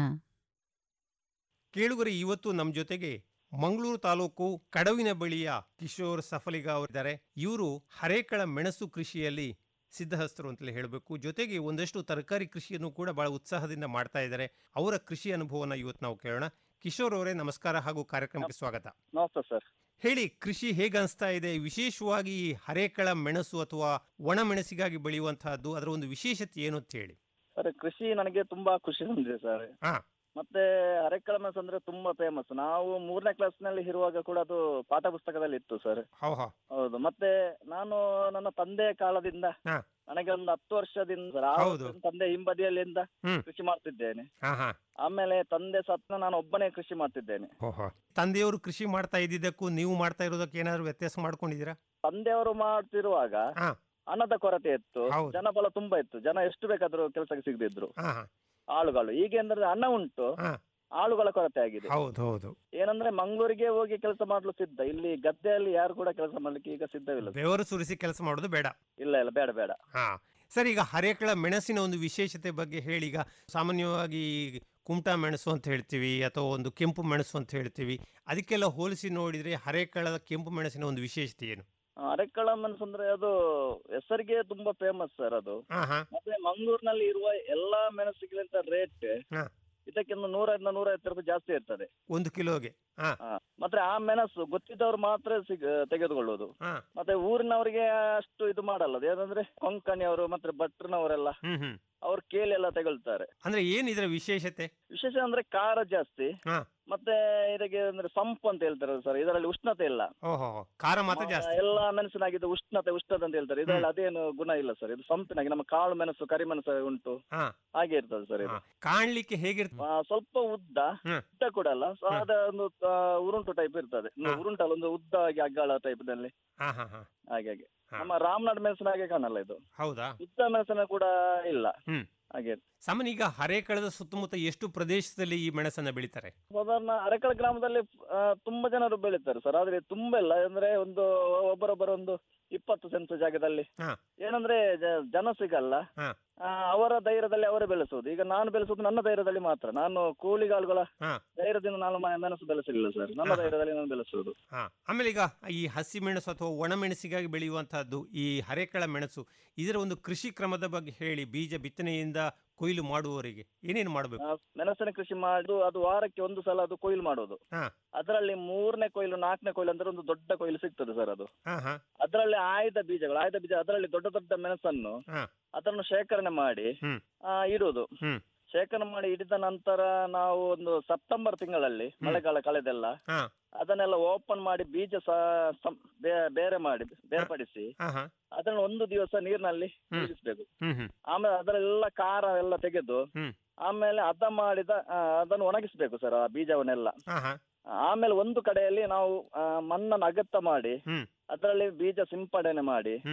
ಕೇಳುಗರೆ ಇವತ್ತು ನಮ್ಮ ಜೊತೆಗೆ ಮಂಗಳೂರು ತಾಲೂಕು ಕಡವಿನ ಬಳಿಯ ಕಿಶೋರ್ ಸಫಲಿಗ ಅವರಿದ್ದಾರೆ ಇವರು ಹರೇಕಳ ಮೆಣಸು ಕೃಷಿಯಲ್ಲಿ ಸಿದ್ಧಹಸ್ತರು ಅಂತಲೇ ಹೇಳಬೇಕು ಜೊತೆಗೆ ಒಂದಷ್ಟು ತರಕಾರಿ ಕೃಷಿಯನ್ನು ಕೂಡ ಬಹಳ ಉತ್ಸಾಹದಿಂದ ಮಾಡ್ತಾ ಇದ್ದಾರೆ ಅವರ ಕೃಷಿ ಅನುಭವನ ಇವತ್ತು ನಾವು ಕೇಳೋಣ ಕಿಶೋರ್ ಅವರೇ ನಮಸ್ಕಾರ ಹಾಗೂ ಕಾರ್ಯಕ್ರಮಕ್ಕೆ ಸ್ವಾಗತ ನಮಸ್ತೆ ಸರ್ ಹೇಳಿ ಕೃಷಿ ಹೇಗೆ ಅನಿಸ್ತಾ ಇದೆ ವಿಶೇಷವಾಗಿ ಈ ಹರೇಕಳ ಮೆಣಸು ಅಥವಾ ಒಣ ಮೆಣಸಿಗಾಗಿ ಬೆಳೆಯುವಂತಹದ್ದು ಅದರ ಒಂದು ವಿಶೇಷತೆ ಏನು ಅಂತ ಹೇಳಿ ಸರ್ ಕೃಷಿ ನನಗೆ ತುಂಬಾ ಖುಷಿ ತಂದಿದೆ ಸರ್ ಹಾ ಮತ್ತೆ ಅರೆಕ್ಕಳ ಮೆಣಸು ಅಂದ್ರೆ ತುಂಬಾ ಫೇಮಸ್ ನಾವು ಮೂರನೇ ಕ್ಲಾಸ್ ನಲ್ಲಿ ಇರುವಾಗ ಕೂಡ ಅದು ಪಾಠ ಪುಸ್ತಕದಲ್ಲಿ ಇತ್ತು ಸರ್ ಹೌ ಹಾ ಹೌದು ಮತ್ತೆ ನಾನು ನನ್ನ ತಂದೆಯ ಕಾಲದಿಂದ ಹಾ. ನನಗೆ ಒಂದು ಹತ್ತು ವರ್ಷದಿಂದ sir, ಆ ಹೌದು. ವರ್ಷ ತಂದೆ ಹಿಂಬದಿಯಲ್ಲಿಂದ ಹ್ಮ್. ಕೃಷಿ ಮಾಡ್ತಿದ್ದೇನೆ ಹಾ ಹಾ ಆಮೇಲೆ ತಂದೆ ಸತ್ನ ನಾನು ಒಬ್ಬನೇ ಕೃಷಿ ಮಾಡ್ತಿದ್ದೇನೆ ಓಹೋ ತಂದೆಯವರು ಕೃಷಿ ಮಾಡ್ತಾ ಇದ್ದಿದ್ದಕ್ಕೂ ನೀವು ಮಾಡ್ತಾ ಇರೋದಕ್ಕೆ ಏನಾದ್ರು ವ್ಯತ್ಯಾಸ ಮಾಡ್ಕೊಂಡಿದ್ದೀರಾ ತಂದೆಯವರು ಮಾಡ್ತಿರುವಾಗ ಹಾ. ಹಣದ ಕೊರತೆ ಇತ್ತು ಹೌದು. ಜನಬಲ ತುಂಬಾ ಇತ್ತು ಜನ ಎಷ್ಟು ಬೇಕಾದ್ರೂ ಕೆಲಸಕ್ಕೆ ಸಿಗದಿದ್ರು ಹಾ ಹಾ ಆಳುಗಳು ಈಗ ಅಂದ್ರೆ ಹಣ ಉಂಟು ಹಾ. ಆಳುಗಳ ಕೊರತೆ ಆಗಿದೆ ಹೌದು ಹೌದು ಏನಂದ್ರೆ ಮಂಗಳೂರಿಗೆ ಹೋಗಿ ಕೆಲಸ ಮಾಡಲು ಸಿದ್ಧ ಇಲ್ಲಿ ಗದ್ದೆಯಲ್ಲಿ ಯಾರು ಕೂಡ ಕೆಲಸ ಮಾಡ್ಲಿಕ್ಕೆ ಈಗ ಸಿದ್ಧವಿಲ್ಲ sir. ಬೆವರು ಸುರಿಸಿ ಕೆಲಸ ಮಾಡೋದು ಬೇಡ ಇಲ್ಲ ಇಲ್ಲ ಬೇಡ ಬೇಡ ಹಾ ಸರ್ ಈಗ ಹರೇಕಳ ಮೆಣಸಿನ ಒಂದು ವಿಶೇಷತೆ ಬಗ್ಗೆ ಹೇಳಿ ಈಗ ಸಾಮಾನ್ಯವಾಗಿ ಕುಮಟಾ ಮೆಣಸು ಅಂತ ಹೇಳ್ತೀವಿ ಅಥವಾ ಒಂದು ಕೆಂಪು ಮೆಣಸು ಅಂತ ಹೇಳ್ತೀವಿ ಅದಕ್ಕೆಲ್ಲ ಹೋಲಿಸಿ ನೋಡಿದ್ರೆ ಹರೇಕಳ ಕೆಂಪು ಮೆಣಸಿನ ಒಂದು ವಿಶೇಷತೆ ಏನು ಆ, ಅರೆಕ್ಕಳ ಮೆಣಸು ಅಂದ್ರೆ ಅದು ಹೆಸರಿಗೆ ತುಂಬಾ ಫೇಮಸ್ ಸರ್ ಅದು ಹಾ ಹಾ ಮತ್ತೆ ಮಂಗಳೂರಿನಲ್ಲಿ ಇರುವ ಎಲ್ಲಾ ಮೆಣಸಿಗಿಂತ ರೇಟ್ ಹಾ. ಇದಕ್ಕಿಂತ ನೂರರಿಂದ ನೂರೈವತ್ತು ರೂಪಾಯಿ ಜಾಸ್ತಿ ಇರ್ತದೆ ಒಂದು ಕಿಲೋಗೆ ಹಾ ಹಾ. ಮತ್ತೆ ಆ ಮೆಣಸು ಗೊತ್ತಿದ್ದವ್ರು ಮಾತ್ರ ಸಿಗ ತೆಗೆದುಕೊಳ್ಳುವುದು ಹಾ ಮತ್ತೆ ಊರಿನವರಿಗೆ ಅಷ್ಟು ಇದು ಮಾಡಲ್ಲ ಅದು ಏನಂದ್ರೆ ಕೊಂಕಣಿಯವರು ಮತ್ತೆ ಭಟ್ರನವರೆಲ್ಲ ಹ್ಮ್ ಹ್ಮ್ ಅವ್ರು ಕೇಳಿ ಎಲ್ಲ ತಗೊಳ್ತಾರೆ ಅಂದ್ರೆ ಏನ್ ಇದರ ವಿಶೇಷತೆ ವಿಶೇಷ ಅಂದ್ರೆ ಖಾರ ಜಾಸ್ತಿ ಹಾ ಮತ್ತೆ ಇದಕ್ಕೆ ಅಂದ್ರೆ ಸಂಪು ಅಂತ ಹೇಳ್ತಾರೆ ಸರ್ ಇದರಲ್ಲಿ ಉಷ್ಣತೆ ಇಲ್ಲ ಓಹೋ ಖಾರ ಮಾತ್ರ ಜಾಸ್ತಿ ಎಲ್ಲ ಮೆಣಸಿನಾಗಿದ್ದು ಉಷ್ಣತೆ ಉಷ್ಣತೆ ಅಂತ ಹೇಳ್ತಾರೆ ಇದರಲ್ಲಿ ಅದೇನು ಗುಣ ಇಲ್ಲ ಸರ್ ಇದು ಸಂಪಿನಾಗಿ ನಮ್ಮ ಕಾಳು ಮೆಣಸು ಕರಿಮೆಣಸು ಉಂಟು ಹಾ ಹಾಗೆ ಇರ್ತದೆ ಸರ್ ಇದು ಕಾಣ್ಲಿಕ್ಕೆ ಹೇಗಿರ್ತದೆ ಆ, ಸ್ವಲ್ಪ ಉದ್ದ ಹ್ಮ್. ಉದ್ದ ಕೂಡ ಅಲ್ಲ ಸೊ ಅದ ಒಂದು ಆ, ಉರುಂಟು ಟೈಪ್ ಇರ್ತದೆ ಒಂದು ಹಾ. ಉರುಂಟಲ್ಲ ಒಂದು ಉದ್ದವಾಗಿ ಅಗ್ಗಾಳ ಟೈಪ್ ನಲ್ಲಿ ಹಾ ಹಾ ಹಾ ಹಾಗೆ ಹಾಗೆ ಹಾ. ನಮ್ಮ ರಾಮನಾಡ್ ಮೆಣಸಿನ ಹಾಗೆ ಕಾಣಲ್ಲ ಇದು ಹೌದಾ ಉದ್ದ ಮೆಣಸಿನ ಕೂಡ ಇಲ್ಲ ಹ್ಮ್ ಹಾಗೆ ಸಾಮಾನ್ಯ ಈಗ ಹರೇಕಳದ ಸುತ್ತಮುತ್ತ ಎಷ್ಟು ಪ್ರದೇಶದಲ್ಲಿ ಈ ಮೆಣಸನ್ನ ಬೆಳಿತಾರೆ ಸಾಧಾರಣ ಅರೆಕಳ ಗ್ರಾಮದಲ್ಲಿ ಆ, ತುಂಬಾ ಜನರು ಬೆಳೀತಾರೆ ಸರ್ ಆದ್ರೆ ತುಂಬಾ ಇಲ್ಲ ಅಂದ್ರೆ ಒಂದು ಒಬ್ಬರೊಬ್ಬರ ಒಂದು ಇಪ್ಪತ್ತು ಸೆನ್ಸ್ ಜಾಗದಲ್ಲಿ ಹಾ ಏನಂದ್ರೆ ಜ- ಜನ ಸಿಗಲ್ಲ ಹಾ ಆ, ಅವರ ಧೈರ್ಯದಲ್ಲಿ ಅವರೇ ಬೆಳೆಸುವುದು ಈಗ ನಾನು ಬೆಳೆಸುವುದು ನನ್ನ ಧೈರ್ಯದಲ್ಲಿ ಮಾತ್ರ ನಾನು ಕೂಲಿಗಾಳುಗಳ ಹಾ ಧೈರ್ಯದಿಂದ ನಾನು ಮ- ಮೆಣಸು ಬೆಳೆಸಲಿಲ್ಲ ಸರ್ ನನ್ನ ಹಾ, ಹಾ. ಧೈರ್ಯದಲ್ಲಿ ನಾನು ಬೆಳೆಸುವುದು ಹಾ ಆಮೇಲೆ ಈಗ ಈ ಹಸಿ ಮೆಣಸು ಅಥವಾ ಒಣ ಮೆಣಸಿಗಾಗಿ ಬೆಳೆಯುವಂತಹದ್ದು ಈ ಹರೇಕಳ ಮೆಣಸು ಇದರ ಒಂದು ಕೃಷಿ ಕ್ರಮದ ಬಗ್ಗೆ ಹೇಳಿ ಬೀಜ ಬಿತ್ತನೆಯಿಂದ ಕೊಯ್ಲು ಮಾಡುವವರಿಗೆ ಏನೇನು ಮಾಡಬೇಕು ಆ, ಮೆಣಸಿನ ಕೃಷಿ ಮಾಡುದು ಅದು ವಾರಕ್ಕೆ ಒಂದು ಸಲ ಅದು ಕೊಯ್ಲು ಮಾಡೋದು ಹಾ ಅದರಲ್ಲಿ ಮೂರನೇ ಕೊಯ್ಲು ನಾಲ್ಕನೇ ಕೊಯ್ಲು ಅಂದ್ರೆ ಒಂದು ದೊಡ್ಡ ಕೊಯ್ಲು ಸಿಗ್ತದೆ ಸರ್ ಅದು ಹಾ ಹಾ ಅದರಲ್ಲಿ ಆಯ್ದ ಬೀಜಗಳು ಆಯ್ದ ಬೀಜ ಅದರಲ್ಲಿ ದೊಡ್ಡ ದೊಡ್ಡ ಮೆಣಸನ್ನು ಹಾ ಅದನ್ನು ಶೇಖರಣೆ ಮಾಡಿ ಹ್ಮ್ ಆ, ಇಡುವುದು ಹ್ಮ್ ಶೇಖರಣೆ ಮಾಡಿ ಇಡಿದ ನಂತರ ನಾವು ಒಂದು ಸೆಪ್ಟೆಂಬರ್ ತಿಂಗಳಲ್ಲಿ ಮಳೆಗಾಲ ಕಳೆದೆಲ್ಲ ಹಾ ಅದನ್ನೆಲ್ಲ ಓಪನ್ ಮಾಡಿ ಬೀಜ ಸಹ ಸಂ- ಬೇ- ಬೇರೆ ಮಾಡಿ ಬೇರ್ಪಡಿಸಿ ಹಾ ಹಾ ಅದನ್ನು ಒಂದು ದಿವಸ ನೀರಿನಲ್ಲಿ ಮುಳುಗಿಸ್ಬೇಕು ಹ್ಮ್ ಹ್ಮ್ ಆಮೇಲೆ ಅದರೆಲ್ಲ ಖಾರ ಎಲ್ಲ ತೆಗೆದು ಹ್ಮ್ ಆಮೇಲೆ ಹದ ಮಾಡಿದ ಆ, ಅದನ್ನು ಒಣಗಿಸ್ಬೇಕು ಸರ್ ಆ ಬೀಜವನ್ನೆಲ್ಲ ಹಾ ಹಾ ಆಮೇಲೆ ಒಂದು ಕಡೆಯಲ್ಲಿ ನಾವು ಆ, ಮಣ್ಣನ್ನು ಅಗತ್ತ ಮಾಡಿ ಹ್ಮ್ ಅದರಲ್ಲಿ ಬೀಜ ಸಿಂಪಡಣೆ ಮಾಡಿ ಹ್ಮ್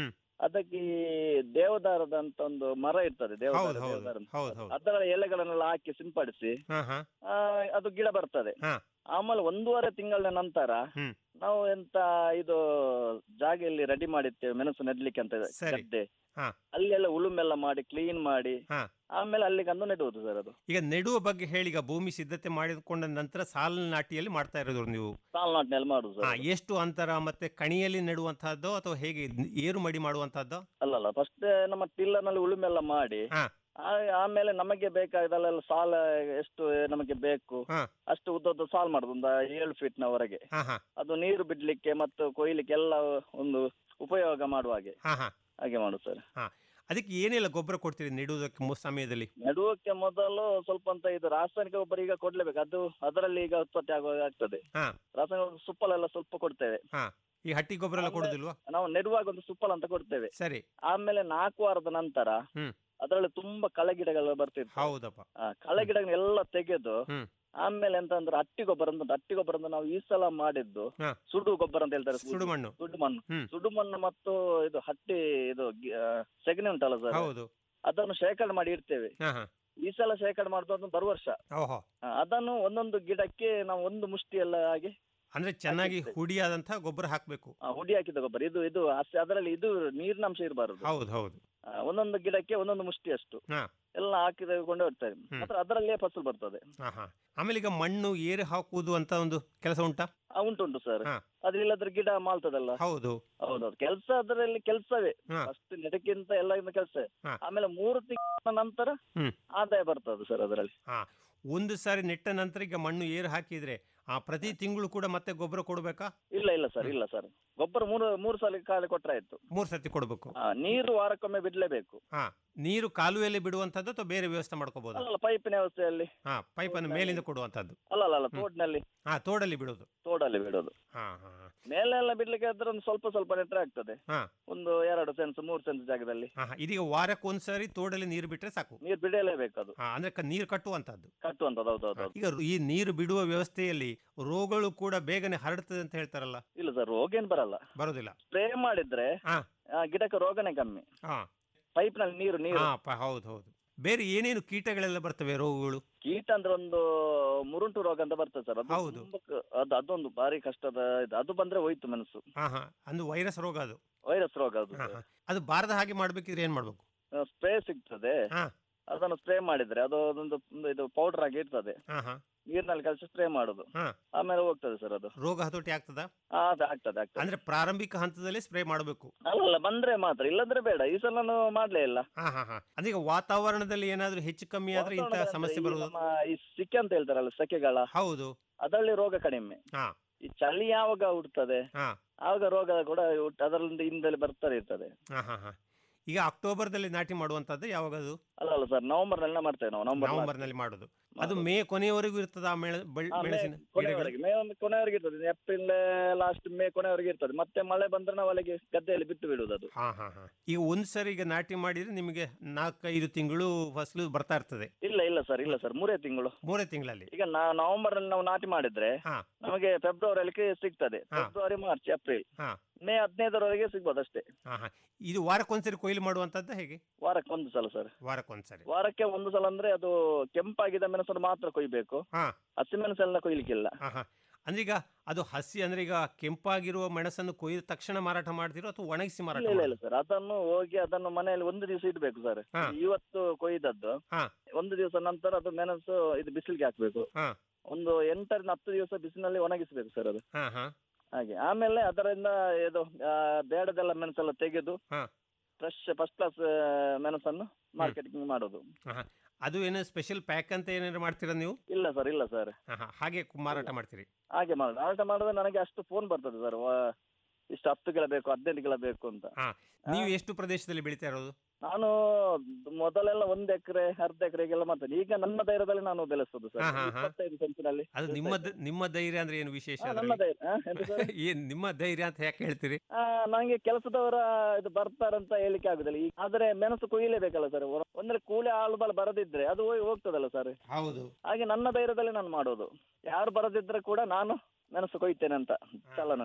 ಅದಕ್ಕೆ ಈ ದೇವದಾರದ ಅಂತ ಒಂದು ಮರ ಇರ್ತದೆ ದೇವದಾರ ಹೌದು ಹೌದು ದೇವದಾರ ಅಂತ. ಹೌದು ಹೌದು ಅದರ ಎಲೆಗಳನ್ನೆಲ್ಲ ಹಾಕಿ ಸಿಂಪಡಿಸಿ ಹಾ ಹಾ ಆ, ಅದು ಗಿಡ ಬರ್ತದೆ ಹಾ. ಆಮೇಲೆ ಒಂದೂವರೆ ತಿಂಗಳ ನಂತರ ಹ್ಮ್. ನಾವು ಎಂತ ಇದು ಜಾಗೆಯಲ್ಲಿ ರೆಡಿ ಮಾಡಿರ್ತೇವೆ ಮೆಣಸು ನೆಡ್ಲಿಕ್ಕೆ ಅಂತ ಸರಿ. ಗದ್ದೆ ಹಾ. ಅಲ್ಲೆಲ್ಲ ಉಳುಮೆಲ್ಲ ಮಾಡಿ ಕ್ಲೀನ್ ಮಾಡಿ ಹಾ. ಆಮೇಲೆ ಅಲ್ಲಿಗೆ ಅಂದು ನೆಡುವುದು ಸರ್ ಅದು ಈಗ ನೆಡುವ ಬಗ್ಗೆ ಹೇಳಿ ಈಗ ಭೂಮಿ ಸಿದ್ಧತೆ ಮಾಡಿಕೊಂಡ ನಂತರ ಸಾಲು ನಾಟಿಯಲ್ಲಿ ಮಾಡ್ತಾ ಇರೋದು ನೀವು ಸಾಲ್ನಾಟ್ನಲ್ಲಿ ಮಾಡುದು ಹಾ ಸರ್ ಎಷ್ಟು ಅಂತರ ಮತ್ತೆ ಕಣಿಯಲ್ಲಿ ನೆಡುವಂತಹದ್ದು ಅಥವಾ ಹೇಗೆ ಏರು ಮಡಿ ಮಾಡುವಂತಹದ್ದು ಅಲ್ಲಲ್ಲ ಫಸ್ಟ್ ನಮ್ಮ ಟಿಲ್ಲರ್ ನಲ್ಲಿ ಉಳುಮೆ ಎಲ್ಲ ಮಾಡಿ ಹಾ. ಆ- ಆಮೇಲೆ ನಮಗೆ ಬೇಕಾದಲ್ಲೆಲ್ಲ ಸಾಲ ಎಷ್ಟು ನಮಗೆ ಬೇಕು ಹಾ. ಅಷ್ಟು ಉದ್ದದ್ದು ಸಾಲ್ ಮಾಡುದು ಒಂದು ಏಳು ಫೀಟ್ ನವರೆಗೆ ಹಾ ಹಾ ಅದು ನೀರು ಬಿಡ್ಲಿಕ್ಕೆ ಮತ್ತು ಕೊಯ್ಲಿಕ್ಕೆ ಎಲ್ಲ ಒಂದು ಉಪಯೋಗ ಮಾಡುವ ಹಾಗೆ ಹಾ ಹಾ ಹಾಗೆ ಮಾಡುದು ಸರ್ ಹಾ ಅದಕ್ಕೆ ಏನೆಲ್ಲ ಗೊಬ್ಬರ ಕೊಡ್ತೀರಿ ನೆಡುವುದಕ್ಕೆ ಮು- ಸಮಯದಲ್ಲಿ ನೆಡುವಕ್ಕೆ ಮೊದಲು ಸ್ವಲ್ಪ ಅಂತ ಇದು ರಾಸಾಯನಿಕ ಗೊಬ್ಬರ ಈಗ ಕೊಡ್ಲೇಬೇಕು ಅದು ಅದರಲ್ಲಿ ಈಗ ಉತ್ಪತ್ತಿ ಆಗುವಾಗ ಆಗ್ತದೆ ಹಾ ರಾಸಾಯನಿಕ ಗೊಬ್ಬರ ಸುಪ್ಪಲೆಲ್ಲ ಸ್ವಲ್ಪ ಕೊಡ್ತೇವೆ ಹಾ ಈ ಹಟ್ಟಿ ಗೊಬ್ಬರ ಎಲ್ಲ ಆಮೇಲೆ- ಕೊಡುದಿಲ್ವಾ ನಾವು ನೆಡುವಾಗ ಒಂದು ಸುಪ್ಪಲ್ ಅಂತ ಕೊಡ್ತೇವೆ ಸರಿ ಆಮೇಲೆ ನಾಲ್ಕು ವಾರದ ನಂತರ ಹ್ಮ್. ಅದರಲ್ಲಿ ತುಂಬಾ ಕಳೆ ಗಿಡಗಳು ಬರ್ತಿರ್ತವೆ ಹೌದಪ್ಪ ಆ, ಕಳೆ ಗಿಡಗಳನ್ನೆಲ್ಲ ತೆಗೆದು ಹ್ಮ್. ಆಮೇಲೆ ಎಂತ ಅಂದ್ರೆ ಹಟ್ಟಿ ಗೊಬ್ಬರ ಅಂತ ಉಂಟು. ಹಟ್ಟಿ ಗೊಬ್ಬರ ಅಂತ ನಾವು ಈ ಸಲ ಮಾಡಿದ್ದು ಹಾ. ಸುಡು ಗೊಬ್ಬರ ಅಂತ ಹೇಳ್ತಾರೆ ಸುಡು ಮಣ್ಣು ಸುಡು ಮಣ್ಣು ಹ್ಮ್. ಸುಡು ಮಣ್ಣು ಮತ್ತು ಇದು ಹಟ್ಟಿ ಇದು ಗಿ- ಆ, ಸೆಗಣಿ ಉಂಟಲ್ಲ ಸರ್ ಹೌದು ಅದನ್ನು ಶೇಖರಣೆ ಮಾಡಿ ಇಡ್ತೇವೆ ಹಾ ಹಾ ಈ ಸಲ ಶೇಖರಣೆ ಮಾಡುದು ಬರುವ ವರ್ಷ ಓಹೋ ಆ, ಅದನ್ನು ಒಂದೊಂದು ಗಿಡಕ್ಕೆ ನಾವು ಒಂದು ಮುಷ್ಟಿ ಎಲ್ಲ ಹಾಗೆ ಅಂದ್ರೆ ಚೆನ್ನಾಗಿ ಹುಡಿಯಾದಂತಹ ಗೊಬ್ಬರ ಹಾಕ್ಬೇಕು ಆ, ಹುಡಿ ಹಾಕಿದ ಗೊಬ್ಬರ ಇದು ಇದು ಅಷ್ಟೇ ಅದರಲ್ಲಿ ಇದು ನೀರಿನಂಶ ಇರಬಾರದು ಹೌದು ಹೌದು ಒಂದೊಂದು ಗಿಡಕ್ಕೆ ಒಂದೊಂದು ಮುಷ್ಟಿ ಅಷ್ಟು ಹಾ ಎಲ್ಲ ಹಾಕಿದ ಕೊಂಡು ಹೋಗ್ತಾರೆ ಮಾತ್ರ ಅದರಲ್ಲೇ ಫಸಲು ಬರ್ತದೆ ಹಾ ಹಾ ಆಮೇಲೆ ಈಗ ಮಣ್ಣು ಏರಿ ಹಾಕುವುದು ಅಂತ ಒಂದು ಕೆಲಸ ಉಂಟಾ ಆ, ಉಂಟುಂಟು ಸರ್ ಹಾ. ಅದ್ರಿಲ್ಲದ್ರೆ ಗಿಡ ಮಾಲ್ತದಲ್ಲ ಹೌದು ಹೌದೌದು ಕೆಲಸ ಅದರಲ್ಲಿ ಕೆಲಸವೇ ಹಾ. ಫಸ್ಟ್ ನೆಡಕ್ಕಿಂತ ಎಲ್ಲ ಕೆಲಸ ಹಾ. ಆಮೇಲೆ ಮೂರು ತಿಂಗಳ ನಂತರ ಹ್ಮ್. ಆದಾಯ ಬರ್ತದೆ ಸರ್ ಅದರಲ್ಲಿ ಹಾ ಒಂದು ಸಾರಿ ನೆಟ್ಟ ನಂತರ ಈಗ ಮಣ್ಣು ಏರು ಹಾಕಿದ್ರೆ ಆ ಪ್ರತಿ ತಿಂಗಳು ಕೂಡ ಮತ್ತೆ ಗೊಬ್ಬರ ಕೊಡ್ಬೇಕಾ ಇಲ್ಲ ಇಲ್ಲ ಸರ್ ಇಲ್ಲ ಸರ್ ಗೊಬ್ಬರ ಮೂರು ಮೂರು ಸಲ ಕಾಲ ಕೊಟ್ರೆ ಆಯ್ತು ಮೂರ್ ಸರ್ತಿ ಕೊಡ್ಬೇಕು ಆ, ನೀರು ವಾರಕ್ಕೊಮ್ಮೆ ಬಿಡ್ಲೇಬೇಕು ಹಾ ನೀರು ಕಾಲುವೆಯಲ್ಲಿ ಬಿಡುವಂತದ್ದು ಅಥವಾ ಬೇರೆ ವ್ಯವಸ್ಥೆ ಮಾಡ್ಕೋಬಹುದಾ ಅಲ್ಲಲ್ಲ ಪೈಪಿನ ವ್ಯವಸ್ಥೆಯಲ್ಲಿ ಹಾ ಪೈಪನ್ನು ಮೇಲಿಂದ ಕೊಡುವಂತದ್ದು ಅಲ್ಲ ಅಲ್ಲ ಅಲ್ಲ ತೋಡಿನಲ್ಲಿ ಹಾ ತೋಡಲ್ಲಿ ಬಿಡುವುದು ತೋಡಲ್ಲಿ ಬಿಡೋದು ಹಾ ಹಾ ಹಾ. ಮೇಲೆ ಎಲ್ಲ ಬಿಡ್ಲಿಕ್ಕೆ ಆದ್ರೆ ಒಂದು ಸ್ವಲ್ಪ ಸ್ವಲ್ಪ ನೆಟ್ರೆ ಆಗ್ತದೆ ಹಾ ಒಂದು ಎರಡು ಸೆನ್ಸ್ ಮೂರು ಸೆನ್ಸ್ ಜಾಗದಲ್ಲಿ ಹಾ ಹಾ. ಇದೀಗ ವಾರಕ್ಕೆ ಒಂದ್ಸರಿ ತೋಡಲ್ಲಿ ನೀರು ಬಿಟ್ರೆ ಸಾಕು ನೀರು ಬಿಡಲೇಬೇಕು ಅದು ಹಾ ಅಂದ್ರೆ ಕ- ನೀರು ಕಟ್ಟುವಂತದ್ದು ಕಟ್ಟುವಂತದ್ದು ಹೌದು ಹೌದು ಹೌದು ಈಗ ಈ ನೀರು ಬಿಡುವ ವ್ಯವಸ್ಥೆಯಲ್ಲಿ ರೋಗಗಳು ಕೂಡ ಬೇಗನೆ ಹರಡ್ತದೆ ಅಂತ ಹೇಳ್ತಾರಲ್ಲ ಇಲ್ಲ ಸರ್ ರೋಗ ಏನ್ ಬರಲ್ಲ ಬರೋದಿಲ್ಲ ಸ್ಪ್ರೇ ಮಾಡಿದ್ರೆ ಹಾ. ಆ, ಗಿಡಕ್ಕೆ ರೋಗನೇ ಕಮ್ಮಿ ಹಾ ಪೈಪ್ ನಲ್ಲಿ ನೀರು ನೀರು ಹಾ ಪ- ಹೌದು ಹೌದು ಬೇರೆ ಏನೇನು ಕೀಟಗಳೆಲ್ಲ ಬರ್ತವೆ ರೋಗಗಳು ಕೀಟ ಅಂದ್ರೆ ಒಂದು ಮುರುಂಟು ರೋಗ ಅಂತ ಬರ್ತದೆ ಸರ್ ಅದು ಹೌದು. ತುಂಬಾ ಕ- ಅದು ಅದೊಂದು ಭಾರಿ ಕಷ್ಟದ ಇದು ಅದು ಬಂದ್ರೆ ಹೋಯ್ತು ಮೆಣಸು ಹಾ ಹಾ ಅಂದ್ರೆ ವೈರಸ್ ರೋಗ ಅದು ವೈರಸ್ ರೋಗ ಅದು ಹಾ, ಹಾ. ಅದು ಬಾರದ ಹಾಗೆ ಮಾಡ್ಬೇಕಿದ್ರೆ ಏನ್ ಮಾಡ್ಬೇಕು ಸ್ಪ್ರೇ ಸಿಗ್ತದೆ ಹಾ. ಅದನ್ನು ಸ್ಪ್ರೇ ಮಾಡಿದ್ರೆ ಅದು ಅದೊಂದು ಒಂದು ಇದು ಪೌಡರ್ ಆಗಿ ಇರ್ತದೆ ಹಾ ಹಾ ನೀರಿನಲ್ಲಿ ಕಲಸಿ ಸ್ಪ್ರೇ ಮಾಡುದು ಹಾ ಆಮೇಲೆ ಹೋಗ್ತದೆ ಸರ್ ಅದು ರೋಗ ಹತೋಟಿ ಆಗ್ತದ ಆ, ಅದು ಆಗ್ತದೆ ಆಗ್ತದೆ ಅಂದ್ರೆ ಪ್ರಾರಂಭಿಕ ಹಂತದಲ್ಲಿ ಸ್ಪ್ರೇ ಮಾಡಬೇಕು ಅಲ್ಲಲ್ಲ ಬಂದ್ರೆ ಮಾತ್ರ ಇಲ್ಲಂದ್ರೆ ಬೇಡ ಈ ಸಲ ನಾನು ಮಾಡ್ಲೇ ಇಲ್ಲ ಹಾ ಹಾ ಹಾ ಅಂದ್ರೆ ಈಗ ವಾತಾವರಣದಲ್ಲಿ ಏನಾದ್ರೂ ಹೆಚ್ಚು ಕಮ್ಮಿ ಆದ್ರೆ ಇಂತಹ ವಾತಾವರಣದಲ್ಲಿ ಸಮಸ್ಯೆ ಈ ಬರುವುದು ನಮ್ಮ ಈ ಸಿಕ್ಕೆ ಅಂತ ಹೇಳ್ತಾರಲ್ಲ ಸೆಕೆಗಳ ಹೌದು ಅದರಲ್ಲಿ ರೋಗ ಕಡಿಮೆ ಹಾ ಈ ಚಳಿ ಯಾವಾಗ ಹುಡ್ತದೆ ಹಾ ಆವಾಗ ರೋಗ ಕೂಡ ಹುಟ್- ಅದರಿಂದ ಹಿಂದೆಲ್ಲಿ ಬರ್ತಾರೆ ಇರ್ತದೆ ಹಾ ಹಾ ಹಾ ಈಗ ಅಕ್ಟೋಬರ್ದಲ್ಲಿ ನಾಟಿ ಮಾಡುವಂತದ್ದು ಯಾವಾಗ ಅದು ಅಲ್ಲ ಅಲ್ಲ ಸರ್ ನವೆಂಬರ್ ನಲ್ಲಿ ಮಾಡ್ತೇವೆ ನಾವು ನವೆಂಬರ್ ನವೆಂಬರ್ ನಲ್ಲಿ ಮಾಡುದು ಅದು ಮೇ ಕೊನೆಯವರೆಗೂ ಇರ್ತದ ಆ ಮೆಣ- ಬೆಳ್- ಹಾ, ಮೇ ಮೆಣಸಿನ ಗಿಡಗಳು ಕೊನೆಯವರೆಗೆ ಮೇ ಒಂದು ಕೊನೆಯವರೆಗೆ ಇರ್ತದೆ ಏಪ್ರಿಲ್ ಲಾಸ್ಟ್ ಮೇ ಕೊನೆಯವರೆಗೆ ಇರ್ತದೆ ಮತ್ತೆ ಮಳೆ ಬಂದ್ರೆ ನಾವು ಅಲ್ಲಿಗೆ ಗದ್ದೆಯಲ್ಲಿ ಬಿಟ್ಟು ಬಿಡುವುದು ಅದು ಹಾ ಹಾ ಹಾ ಈಗ ಒಂದ್ ಸರಿ ಈಗ ನಾಟಿ ಮಾಡಿದ್ರೆ ನಿಮಗೆ ನಾಲ್ಕೈದು ತಿಂಗಳು ಫಸಲು ಬರ್ತಾ ಇರ್ತದೆ ಇಲ್ಲ ಇಲ್ಲ ಸರ್ ಇಲ್ಲ ಸರ್ ಮೂರೇ ತಿಂಗಳು ಮೂರೇ ತಿಂಗಳಲ್ಲಿ ಈಗ ನಾ- ನವೆಂಬರ್ ಅಲ್ಲಿ ನಾವು ನಾಟಿ ಮಾಡಿದ್ರೆ ಹಾ ನಮಗೆ ಫೆಬ್ರವರಿಯಲ್ಲಿ ಸಿಗ್ತದೆ ಹಾ. ಫೆಬ್ರವರಿ ಮಾರ್ಚ್ ಏಪ್ರಿಲ್ ಹಾ ಮೇ ಹದಿನೈದರವರೆಗೆ ಸಿಗ್ಬೋದು ಅಷ್ಟೇ ಹಾ ಹಾ ಇದು ವಾರಕ್ಕೊಂದ್ಸರಿ ಕೊಯ್ಲು ಮಾಡುವಂತದ್ದು ಹೇಗೆ ವಾರಕ್ಕೆ ಒಂದು ಸಲ ಸರ್ ವಾರಕ್ಕೊಂದ್ಸರಿ ವಾರಕ್ಕೆ ಒಂದು ಸಲ ಅಂದ್ರೆ ಅದು ಕೆಂಪಾಗಿದ್ದ ಮೆಣಸನ್ನು ಮಾತ್ರ ಕೊಯ್ಬೇಕು ಹಾ ಹಸಿಮೆಣಸೆಲ್ಲ ಕೊಯ್ಲಿಕ್ಕಿಲ್ಲ ಹಾ ಹಾ ಅಂದ್ರೆ ಈಗ ಅದು ಹಸಿ ಅಂದ್ರೆ ಈಗ ಕೆಂಪಾಗಿರುವ ಮೆಣಸನ್ನು ಕೊಯ್ದ ತಕ್ಷಣ ಮಾರಾಟ ಮಾಡ್ತಿರೋ ಅಥವಾ ಒಣಗಿಸಿ ಮಾರಾಟ ಇಲ್ಲ ಇಲ್ಲ ಇಲ್ಲ ಮಾಡೋದು? ಸರ್ ಅದನ್ನು ಹೋಗಿ ಅದನ್ನು ಮನೆಯಲ್ಲಿ ಒಂದು ದಿವಸ ಇಡ್ಬೇಕು ಸರ್ ಹಾ. ಇವತ್ತು ಕೊಯ್ದದ್ದು ಹಾ ಒಂದು ದಿವಸ ನಂತರ ಅದು ಮೆಣಸು ಇದು ಬಿಸಿಲಿಗೆ ಹಾಕ್ಬೇಕು ಹಾ ಒಂದು ಎಂಟರಿಂದ ಹತ್ತು ದಿವಸ ಬಿಸಿಲಿನಲ್ಲಿ ಒಣಗಿಸ್ಬೇಕು ಸರ್ ಅದು ಹಾ ಹಾ ಹಾಗೆ ಆಮೇಲೆ ಅದರಿಂದ ಇದು ಆ, ಬೇಡದೆಲ್ಲ ಮೆಣಸೆಲ್ಲ ತೆಗೆದು ಹಾ. ಫ್ರೆಶ್ ಫಸ್ಟ್ ಕ್ಲಾಸ್ ಮೆಣಸನ್ನು ಮಾರ್ಕೆಟಿಂಗ್ ಮಾಡೋದು ಹಾ, ಹಾ. ಅದು ಏನೋ ಸ್ಪೆಷಲ್ ಪ್ಯಾಕ್ ಅಂತ ಏನಾದ್ರು ಮಾಡ್ತೀರಾ ನೀವು ಇಲ್ಲ ಸರ್ ಇಲ್ಲ ಸರ್ ಹಾ, ಹಾ. ಹಾಗೆ ಕು- ಮಾರಾಟ ಮಾಡ್ತೀರಿ ಹಾಗೆ ಮಾಡೋದು ಮಾರಾಟ ಮಾಡಿದ್ರೆ ನನಗೆ ಅಷ್ಟು ಫೋನ್ ಬರ್ತದೆ ಸರ್ ಇಷ್ಟು ಹತ್ತು ಕಿಲೋ ಬೇಕು ಹದಿನೆಂಟು ಕಿಲೋ ಬೇಕು ಅಂತ ಹಾ ನೀವು ಎಷ್ಟು ಪ್ರದೇಶದಲ್ಲಿ ಬೆಳಿತಾ ಇರೋದು ನಾನು ಮೊದಲೆಲ್ಲ ಒಂದು ಎಕರೆ ಅರ್ಧ ಎಕರೆಗೆಲ್ಲ ಮಾಡ್ತೇನೆ ಈಗ ನನ್ನ ಧೈರ್ಯದಲ್ಲಿ ನಾನು ಬೆಳೆಸೋದು ಸರ್ ಹಾ, ಹಾ, ಹಾ. ಇಪ್ಪತ್ತೈದು ಸೆಂಚಿನಲ್ಲಿ ಅದು ನಿಮ್ಮ ದ- ನಿಮ್ಮ ಧೈರ್ಯ ಅಂದ್ರೆ ಏನು ವಿಶೇಷ ಹಾ, ಅದ್ರಲ್ಲಿ? ನನ್ನ ಧೈರ್ಯ ಹಾ, ಎಂತ ಸರ್? ಏನ್ ನಿಮ್ಮ ಧೈರ್ಯ ಅಂತ ಯಾಕೆ ಹೇಳ್ತೀರಿ ಆ, ನಂಗೆ ಕೆಲಸದವರ ಇದು ಬರ್ತಾರಂತ ಹೇಳಿಕ್ಕೆ ಆಗುದಿಲ್ಲ ಈ- ಆದ್ರೆ ಮೆಣಸು ಕೊಯ್ಯಲೇಬೇಕಲ್ಲ ಸರ್ ಒಂದ್ರೆ ಕೂಲಿ ಆಳು ಬಲ ಬರದಿದ್ರೆ ಅದು ಹೋಗಿ ಹೋಗ್ತದಲ್ಲ ಸರ್ ಹೌದು ಹಾಗೆ ನನ್ನ ಧೈರ್ಯದಲ್ಲಿ ನಾನು ಮಾಡೋದು ಯಾರು ಬರದಿದ್ರೆ ಕೂಡ ನಾನು ಮೆಣಸು ಕೊಯ್ತೇನೆ ಅಂತ ಛಲ ನನಗೆ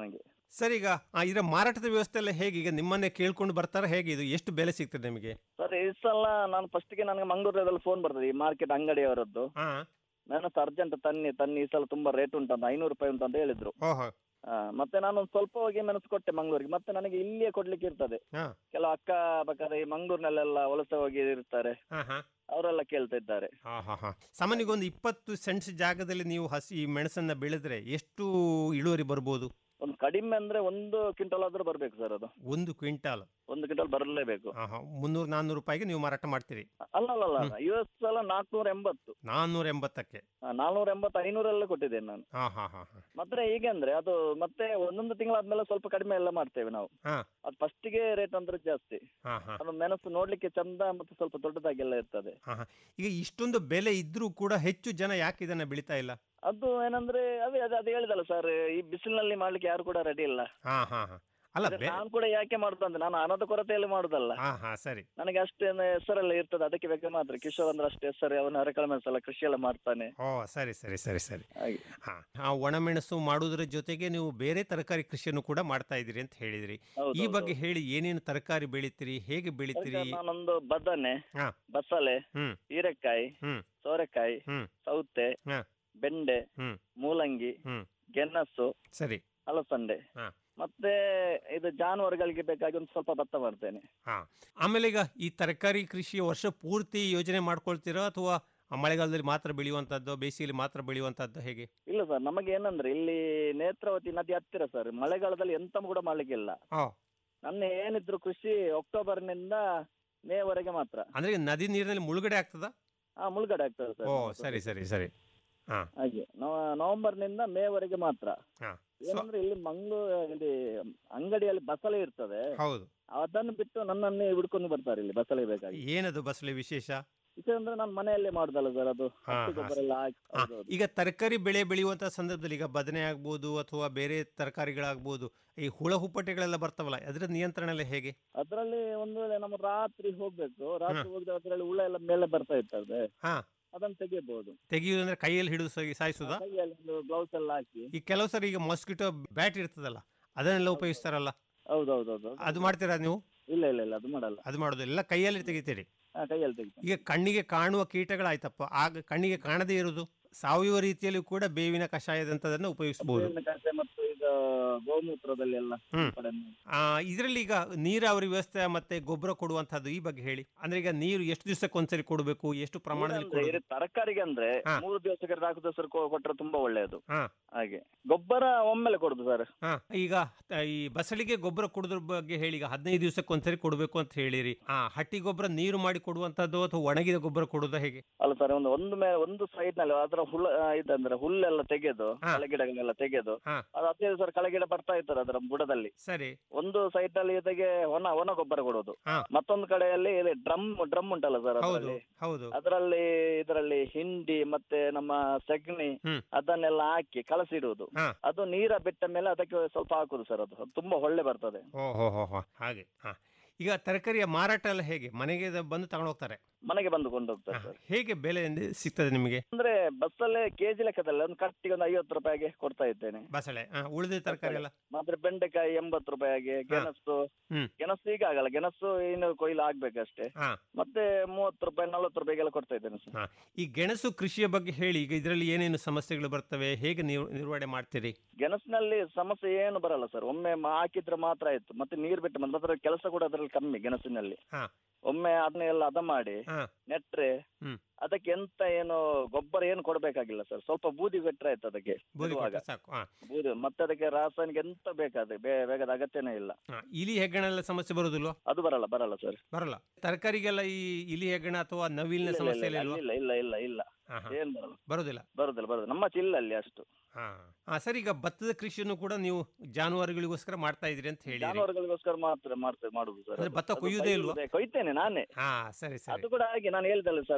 ಸರ್ ಈಗ ಆ, ಇದರ ಮಾರಾಟದ ವ್ಯವಸ್ಥೆ ಎಲ್ಲ ಹೇಗೆ ಈಗ ನಿಮ್ಮನ್ನೇ ಕೇಳ್ಕೊಂಡು ಬರ್ತಾರ ಹೇಗೆ ಇದು ಎಷ್ಟು ಬೆಲೆ ಸಿಗ್ತದೆ ನಿಮಗೆ ಸರ್ ಈ ಸಲ ನಾನು ಫಸ್ಟ್ಗೆ ನನಗೆ ಮಂಗಳೂರಲ್ಲಿ ಫೋನ್ ಬರ್ತದೆ ಈ ಮಾರ್ಕೆಟ್ ಅಂಗಡಿಯವರದ್ದು ನಾನು ಅರ್ಜೆಂಟ್ ತನ್ನಿ ತನ್ನಿ ಈ ಸಲ ತುಂಬಾ ರೇಟ್ ಉಂಟಂತ ಐನೂರು ರೂಪಾಯಿ ಉಂಟು ಅಂತ ಹೇಳಿದ್ರು ಓಹೋ ಆ, ಮತ್ತೆ ನಾನು ಒಂದು ಸ್ವಲ್ಪ ಹೋಗಿ ಮೆಣಸು ಕೊಟ್ಟೆ ಮಂಗಳೂರಿಗೆ ಮತ್ತೆ ನನಗೆ ಇಲ್ಲಿಯೇ ಕೊಡ್ಲಿಕ್ಕೆ ಇರ್ತದೆ ಹಾ ಕೆಲವು ಅಕ್ಕ ಬೇಕಾದ್ರೆ ಈ ಮಂಗಳೂರಿನಲ್ಲೆಲ್ಲ ವಲಸೆ ಹೋಗಿ ಇರ್ತಾರೆ ಹಾ ಹಾ ಅವರೆಲ್ಲ ಕೇಳ್ತಾ ಇದ್ದಾರೆ ಹಾ ಹಾ ಹಾ ಸಾಮಾನ್ಯವಾಗಿ ಒಂದು ಇಪ್ಪತ್ತು ಸೆಂಟ್ಸ್ ಜಾಗದಲ್ಲಿ ನೀವು ಹಸಿ ಈ ಮೆಣಸನ್ನ ಬೆಳೆದ್ರೆ ಎಷ್ಟು ಇಳುವರಿ ಬರ್ಬೋದು ಒಂದು ಕಡಿಮೆ ಅಂದ್ರೆ ಒಂದು ಕ್ವಿಂಟಲ್ ಆದ್ರೂ ಬರ್ಬೇಕು ಸರ್ ಅದು ಒಂದು ಕ್ವಿಂಟಾಲ್ ಒಂದು ಕ್ವಿಂಟಲ್ ಬರಲೇಬೇಕು ಹಾ ಹಾ ಮುನ್ನೂರು ನಾನ್ನೂರು ರೂಪಾಯಿಗೆ ನೀವು ಮಾರಾಟ ಮಾಡ್ತೀರಿ ಅಲ್ಲ ಅಲ್ಲ ಅಲ್ಲ ಇವತ್ತು ಸಲ ನಾಲ್ಕುನೂರ ಎಂಬತ್ತು ನಾನ್ನೂರ ಎಂಬತ್ತಕ್ಕೆ ನಾಲ್ನೂರ ಎಂಬತ್ತು ಐನೂರೆಲ್ಲ ಕೊಟ್ಟಿದ್ದೇನೆ ನಾನು ಹಾ ಹಾ ಹಾ ಹಾ ಮತ್ತೆ ಹೀಗೆ ಅಂದ್ರೆ ಅದು ಮತ್ತೆ ಒಂದೊಂದು ತಿಂಗಳಾದ್ಮೇಲೆ ಸ್ವಲ್ಪ ಕಡಿಮೆ ಎಲ್ಲ ಮಾಡ್ತೇವೆ ನಾವು ಹಾ ಅದು ಫಸ್ಟಿಗೆ ರೇಟ್ ಅಂದ್ರೆ ಜಾಸ್ತಿ ಹಾ ಹಾ ಅದು ಮೆಣಸು ನೋಡ್ಲಿಕ್ಕೆ ಚಂದ ಮತ್ತೆ ಸ್ವಲ್ಪ ದೊಡ್ಡದಾಗೆಲ್ಲ ಇರ್ತದೆ ಹಾ ಹಾ ಈಗ ಇಷ್ಟೊಂದು ಬೆಲೆ ಇದ್ರೂ ಕೂಡ ಹೆಚ್ಚು ಜನ ಯಾಕೆ ಇದನ್ನ ಬೆಳಿತಾ ಇಲ್ಲ ಅದು ಏನಂದ್ರೆ ಅದೇ ಅದು ಅದು ಹೇಳಿದಲ್ಲ ಸರ್ ಈ ಬಿಸಿಲಿನಲ್ಲಿ ಮಾಡ್ಲಿಕ್ಕೆ ಯಾರು ಕೂಡ ರೆಡಿ ಇಲ್ಲ ಹಾ ಹಾ ಹಾ ಅಲ್ಲ ಅದೇ ಬೆ- ನಾನು ಕೂಡ ಯಾಕೆ ಮಾಡುದು ಅಂದ್ರೆ ನಾನು ಹಣದ ಕೊರತೆಯಲ್ಲಿ ಮಾಡುದಲ್ಲ ಹಾ ಹಾ ಸರಿ ನನಗೆ ಅಷ್ಟೇನು ಹೆಸರೆಲ್ಲ ಇರ್ತದೆ ಅದಕ್ಕೆ ಬೇಕಾದ್ರೆ ಮಾತ್ರ ಕಿಶೋರ್ ಅಂದ್ರೆ ಅಷ್ಟು ಹೆಸರು ಅವನ ಅರೆಕಳ ಮೆಣಸೆಲ್ಲ ಕೃಷಿ ಎಲ್ಲ ಮಾಡ್ತಾನೆ ಓ ಸರಿ ಸರಿ ಸರಿ ಸರಿ ಹಾಗೆ ಹಾ ಆ ಒಣಮೆಣಸು ಮಾಡುವುದರ ಜೊತೆಗೆ ನೀವು ಬೇರೆ ತರಕಾರಿ ಕೃಷಿಯನ್ನು ಕೂಡ ಮಾಡ್ತಾ ಇದ್ದೀರಿ ಅಂತ ಹೇಳಿದ್ರಿ ಹೌದು, ಈ ಹೌದು, ಬಗ್ಗೆ ಹೇಳಿ ಏನೇನು ತರಕಾರಿ ಬೆಳಿತೀರಿ ಹೇಗೆ ಬೆಳಿತೀರಿ ಅದಕ್ಕೆ ನಾನೊಂದು ಬದನೆ ಹಾ ಬಸಳೆ ಹ್ಮ್ ಹೀರೆಕಾಯಿ ಹ್ಮ್ ಸೋರೆಕಾಯಿ ಹ್ಮ್ ಸೌತೆ ಹಾ ಬೆಂಡೆ ಹ್ಮ್ ಮೂಲಂಗಿ ಹ್ಮ್ ಗೆಣಸು ಸರಿ ಅಲಸಂಡೆ ಹಾ ಮತ್ತೆ ಇದು ಜಾನುವಾರುಗಳಿಗೆ ಬೇಕಾಗಿ ಒಂದು ಸ್ವಲ್ಪ ಭತ್ತ ಮಾಡ್ತೇನೆ ಹಾ ಆಮೇಲೆ ಈಗ ಈ ತರಕಾರಿ ಕೃಷಿ ವರ್ಷ ಪೂರ್ತಿ ಯೋಜನೆ ಮಾಡ್ಕೊಳ್ತೀರಾ ಅಥವಾ ಆ ಮಳೆಗಾಲದಲ್ಲಿ ಮಾತ್ರ ಬೆಳೆಯುವಂತದ್ದು ಬೇಸಿಗೆಯಲ್ಲಿ ಮಾತ್ರ ಬೆಳೆಯುವಂತದ್ದು ಹೇಗೆ ಇಲ್ಲ ಸರ್ ನಮಗೆ ಏನಂದ್ರೆ ಇಲ್ಲಿ ನೇತ್ರಾವತಿ ನದಿ ಹತ್ತಿರ ಸರ್ ಮಳೆಗಾಲದಲ್ಲಿ ಎಂತ ಕೂಡ ಮಾಡ್ಲಿಕ್ಕಿಲ್ಲ ಹಾ ನನ್ನ ಏನಿದ್ರು ಕೃಷಿ ಅಕ್ಟೋಬರ್ನಿಂದ ಮೇವರೆಗೆ ಮಾತ್ರ ಅಂದ್ರೆ ಈಗ ನದಿ ನೀರಿನಲ್ಲಿ ಮುಳುಗಡೆ ಆಗ್ತದಾ ಹಾ ಮುಳುಗಡೆ ಆಗ್ತದೆ ಸರ್ ಓ ಸರಿ ಸರಿ ಸರಿ ಹಾ ಹಾಗೆ ನವ- ನವೆಂಬರ್ನಿಂದ ಮೇವರೆಗೆ ಮಾತ್ರ ಹಾ ಏನಂದ್ರೆ ಇಲ್ಲಿ ಮಂಗಳೂರು ಇಲ್ಲಿ ಅಂಗಡಿಯಲ್ಲಿ ಬಸಳೆ ಇರ್ತದೆ ಹೌದು ಅದನ್ನು ಬಿಟ್ಟು ನನ್ನನ್ನೇ ಹಿಡ್ಕೊಂಡು ಬರ್ತಾರೆ ಇಲ್ಲಿ ಬಸಳೆ ಬೇಕಾಗಿ ಏನದು ಬಸಳೆ ವಿಶೇಷ ಇದು ಅಂದ್ರೆ ನಾನು ಮನೆಯಲ್ಲೇ ಮಾಡುದಲ್ಲ ಸರ್ ಅದು ಹಾ, ಹಟ್ಟಿ ಹಾ. ಹಾ, ಗೊಬ್ಬರ ಎಲ್ಲ ಹಾಕಿ ಹೌದು, ಹೌದು. ಈಗ ತರಕಾರಿ ಬೆಳೆ ಬೆಳೆಯುವಂತ ಸಂದರ್ಭದಲ್ಲಿ ಈಗ ಬದನೆ ಆಗ್ಬೋದು ಅಥವಾ ಬೇರೆ ತರಕಾರಿಗಳಾಗ್ಬೋದು ಈ ಹುಳ ಹುಪ್ಪಟೆಗಳೆಲ್ಲ ಬರ್ತಾವಲ್ಲ ಅದರ ನಿಯಂತ್ರಣ ಎಲ್ಲ ಹೇಗೆ ಅದ್ರಲ್ಲಿ ಒಂದು ವೇಳೆ ನಮ್ಮ ರಾತ್ರಿ ಹೋಗ್ಬೇಕು ರಾತ್ರಿ ಹೋಗಿದ್ರೆ ಅದ್ರಲ್ಲಿ ಹುಳ ಎಲ್ಲ ಮೇಲೆ ಬರ್ತಾ ಇರ್ತದೆ ಹಾ ಅದನ್ನು ತೆಗಿಬಹುದು ತೆಗೆಯುವುದಂದ್ರೆ ಕೈಯಲ್ಲಿ ಹಿಡಿದು ಸಾಯಿ- ಸಾಯಿಸುದಾ ಕೈಯಲ್ಲಿ ಒಂದು ಗ್ಲೌಸ್ ಎಲ್ಲ ಹಾಕಿ ಈ ಕೆಲವು ಸರಿ ಈಗ ಮಾಸ್ಕಿಟೋ ಬ್ಯಾಟ್ ಇರ್ತದಲ್ಲ ಅದನ್ನೆಲ್ಲ ಉಪಯೋಗಿಸ್ತಾರಲ್ಲ ಹೌದೌದೌದು ಅದು ಮಾಡ್ತೀರಾ ನೀವು ಇಲ್ಲ ಇಲ್ಲ ಇಲ್ಲ ಅದು ಮಾಡಲ್ಲ ಅದು ಮಾಡೋದು ಎಲ್ಲ ಕೈಯಲ್ಲಿ ತೆಗಿತೀರಿ ಹಾ ಕೈಯಲ್ಲಿ ತೆಗಿತೇನೆ ಈಗ ಕಣ್ಣಿಗೆ ಕಾಣುವ ಕೀಟಗಳಾಯ್ತಪ್ಪ ಆಗ ಕಣ್ಣಿಗೆ ಕಾಣದೇ ಇರುವುದು ಸಾವಯವ ರೀತಿಯಲ್ಲಿ ಕೂಡ ಬೇವಿನ ಕಷಾಯದಂತದನ್ನು ಉಪಯೋಗಿಸಬಹುದು ಬೇವಿನ ಕಷಾಯ ಮತ್ತು ಈಗ ಗೋಮೂತ್ರದಲ್ಲಿ ಎಲ್ಲ ಹ್ಮ್. ಸಿಂಪಡಣೆ. ಆ ಇದರಲ್ಲಿ ಈಗ ನೀರಾವರಿ ವ್ಯವಸ್ಥೆ ಮತ್ತೆ ಗೊಬ್ಬರ ಕೊಡುವಂತಹದ್ದು ಈ ಬಗ್ಗೆ ಹೇಳಿ ಅಂದ್ರೆ ಈಗ ನೀರು ಎಷ್ಟು ದಿವಸಕ್ಕೆ ಒಂದ್ಸರಿ ಕೊಡಬೇಕು ಎಷ್ಟು ಪ್ರಮಾಣದಲ್ಲಿ ಅಂದ್ರೆ ಕೊಡಬೇಕು ಇದು ತರಕಾರಿಗೆ ಅಂದ್ರೆ ಹಾ. ಮೂರು ದಿವಸಕ್ಕೆ ನಾಲ್ಕು ದಿವಸ ಕೊಟ್ರೆ ತುಂಬಾ ಒಳ್ಳೆಯದು ಹಾ ಹಾಗೆ ಗೊಬ್ಬರ ಒಮ್ಮೆಲೆ ಕೊಡುದು ಸರ್ ಹಾ ಈಗ ತ- ಈ ಬಸಳಿಗೆ ಗೊಬ್ಬರ ಕೊಡೋದ್ರ ಬಗ್ಗೆ ಹೇಳಿ ಈಗ ಹದಿನೈದು ದಿವಸಕ್ಕೆ ಒಂದ್ಸರಿ ಕೊಡಬೇಕು ಅಂತ ಹೇಳಿರಿ ಆ ಹಟ್ಟಿ ಗೊಬ್ಬರ ನೀರು ಮಾಡಿ ಕೊಡುವಂತದ್ದು ಅಥವಾ ಒಣಗಿದ ಗೊಬ್ಬರ ಕೊಡುವುದಾ ಹೇಗೆ ಅಲ್ಲ ಸರ್ ಒಂದು ಒಂದು ಮೇ ಒಂದು ಸೈಡ್ ನಲ್ಲಿ ಅದರ ಹುಳ ಆ, ಇದಂದ್ರೆ ಹುಲ್ಲೆಲ್ಲ ತೆಗೆದು ಕಳೆಗಿಡಗಳೆಲ್ಲ ತೆಗೆದು ಹಾ. ಅದು ಹತ್ತೈದು ಸರ್ ಕಳೆಗಿಡ ಬರ್ತಾ ಇರ್ತದೆ ಅದರ ಬುಡದಲ್ಲಿ ಸರಿ ಒಂದು ಸೈಡ್ ನಲ್ಲಿ ಇದಕ್ಕೆ ಒಣ ಒಣ ಗೊಬ್ಬರ ಕೊಡೋದು ಹಾ. ಮತ್ತೊಂದು ಕಡೆಯಲ್ಲಿ ಡ್ರಮ್ ಡ್ರಮ್ ಉಂಟಲ್ಲ ಸರ್ ಹೌದು ಅದರಲ್ಲಿ ಹೌದು ಅದರಲ್ಲಿ ಇದರಲ್ಲಿ ಹಿಂಡಿ ಮತ್ತೆ ನಮ್ಮ ಸಗಣಿ ಹ್ಮ್. ಅದನ್ನೆಲ್ಲ ಹಾಕಿ ಕಲಸಿಡುವುದು ಹಾ. ಅದು ನೀರ ಬಿಟ್ಟ ಮೇಲೆ ಅದಕ್ಕೆ ಸ್ವಲ್ಪ ಹಾಕುದು ಸರ್ ಅದು ಅದು ತುಂಬಾ ಒಳ್ಳೆ ಬರ್ತದೆ ಓ ಹೋ ಹೋ ಹೋ ಹಾಗೆ ಹಾ ಈಗ ತರಕಾರಿಯ ಮಾರಾಟ ಎಲ್ಲ ಹೇಗೆ ಮನೆಗೆ ದ- ಬಂದು ತಗೊಂಡು ಹೋಗ್ತಾರೆ ಮನೆಗೆ ಬಂದು ಕೊಂಡು ಹೋಗ್ತಾರೆ ಸರ್ ಹೇಗೆ ಬೆಲೆ ಎಂದು ಸಿಗ್ತದೆ ನಿಮಗೆ ಅಂದ್ರೆ ಬಸ್ಸಲ್ಲೇ ಕೆಜಿ ಲೆಕ್ಕದಲ್ಲಿ ಒಂದು ಕಟ್ಟಿಗೆ ಒಂದು ಐವತ್ತು ರೂಪಾಯಿಗೆ ಕೊಡ್ತಾ ಇದ್ದೇನೆ ಬಸಳೆ ಹಾ, ಉಳಿದ ತರಕಾರಿ ಎಲ್ಲ ಮಾತ್ರ ಬೆಂಡೆಕಾಯಿ ಎಂಬತ್ತು ರೂಪಾಯಿಗೆ ಗೆಣಸು ಹ್ಮ್. ಗೆಣಸು ಈಗ ಆಗಲ್ಲ ಗೆಣಸು ಇನ್ನು ಕೊಯ್ಲು ಆಗ್ಬೇಕಷ್ಟೇ ಹಾ ಮತ್ತೆ ಮೂವತ್ತು ರೂಪಾಯಿ ನಲ್ವತ್ತು ರೂಪಾಯಿಗೆಲ್ಲ ಕೊಡ್ತಾ ಇದ್ದೇನೆ ಸರ್ ಹಾ ಈ ಗೆಣಸು ಕೃಷಿಯ ಬಗ್ಗೆ ಹೇಳಿ ಈಗ ಇದರಲ್ಲಿ ಏನೇನು ಸಮಸ್ಯೆಗಳು ಬರ್ತವೆ ಹೇಗೆ ನೀವು ನಿರ್ವಹಣೆ ಮಾಡ್ತೀರಿ ಗೆಣಸಿನಲ್ಲಿ ಸಮಸ್ಯೆ ಏನು ಬರಲ್ಲ ಸರ್ ಒಮ್ಮೆ ಮ- ಹಾಕಿದ್ರೆ ಮಾತ್ರ ಆಯ್ತು ಮತ್ತೆ ನೀರು ಬಿಟ್ಟು ಮತ್ತೆ ಅದರ ಕೆಲಸ ಕೂಡ ಅದರಲ್ಲಿ ಕಮ್ಮಿ ಗೆಣಸಿನಲ್ಲಿ ಹಾ ಒಮ್ಮೆ ಅದನ್ನ ಎಲ್ಲ ಹದ ಮಾಡಿ ಹಾ ನೆಟ್ರೆ ಹ್ಮ್. ಅದಕ್ಕೆ ಎಂತ ಏನು ಗೊಬ್ಬರ ಏನು ಕೊಡ್ಬೇಕಾಗಿಲ್ಲ ಸರ್ ಸ್ವಲ್ಪ ಬೂದಿ ಬಿಟ್ರೆ ಆಯ್ತು ಅದಕ್ಕೆ ಬೂದಿ ಬಿಡುವಾಗ. ಕೊಟ್ರೆ ಸಾಕು ಹಾ ಬೂದಿ ಮತ್ತೆ ಅದಕ್ಕೆ ರಾಸಾಯನಿಕ ಎಂತ ಬೇಕಾದ್ರೆ ಬೇ ಬೇಕಾದ ಅಗತ್ಯನೇ ಇಲ್ಲ ಹಾ, ಇಲಿ ಹೆಗ್ಗಣೆಲ್ಲ ಸಮಸ್ಯೆ ಬರುದಿಲ್ವಾ ಅದು ಬರಲ್ಲ ಬರಲ್ಲ ಸರ್ ಬರಲ್ಲ ತರಕಾರಿಗೆಲ್ಲ ಈ ಇಲಿ ಹೆಗ್ಗಣ ಅಥವಾ ನವಿಲಿನ ಇಲ್ಲ, ಸಮಸ್ಯೆ ಇಲ್ಲ, ಎಲ್ಲ ಇಲ್ವಾ ಇಲ್ಲ ಇಲ್ಲ ಇಲ್ಲ ಇಲ್ಲ ಹಾ, ಹಾ. ಏನ್ ಬರಲ್ಲ ಬರುದಿಲ್ಲ ಬರುದಿಲ್ಲ ಬರುದಿಲ್ಲ ನಮ್ಮ ಚಿಲ್ಲಲ್ಲಿ ಅಷ್ಟು ಹಾ ಹಾ ಸರಿ ಈಗ ಭತ್ತದ ಕೃಷಿಯನ್ನು ಕೂಡ ನೀವು ಜಾನುವಾರುಗಳಿಗೋಸ್ಕರ ಮಾಡ್ತಾ ಇದ್ರಿ ಅಂತ ಹೇಳಿ ಜಾನುವಾರುಗಳಿಗೋಸ್ಕರ ಮಾತ್ರ ಮಾಡ್ತೇವೆ ಮಾಡುದು ಸರ್ ಅಂದ್ರೆ ಅದು. ಭತ್ತ ಅದು ಕೊಯ್ಯುವುದೇ ಇಲ್ವಾ? ಕೊಯ್ಯುವುದೇ- ಕೊಯ್ತೇನೆ ನಾನೇ ಹಾ ಸರಿ ಸರಿ ಅದು ಕೂಡ ಹಾಗೆ ನಾನು ಹೇಳ್ದಲ್ಲ ಸರ್ ಹಾ. ಭತ್ತ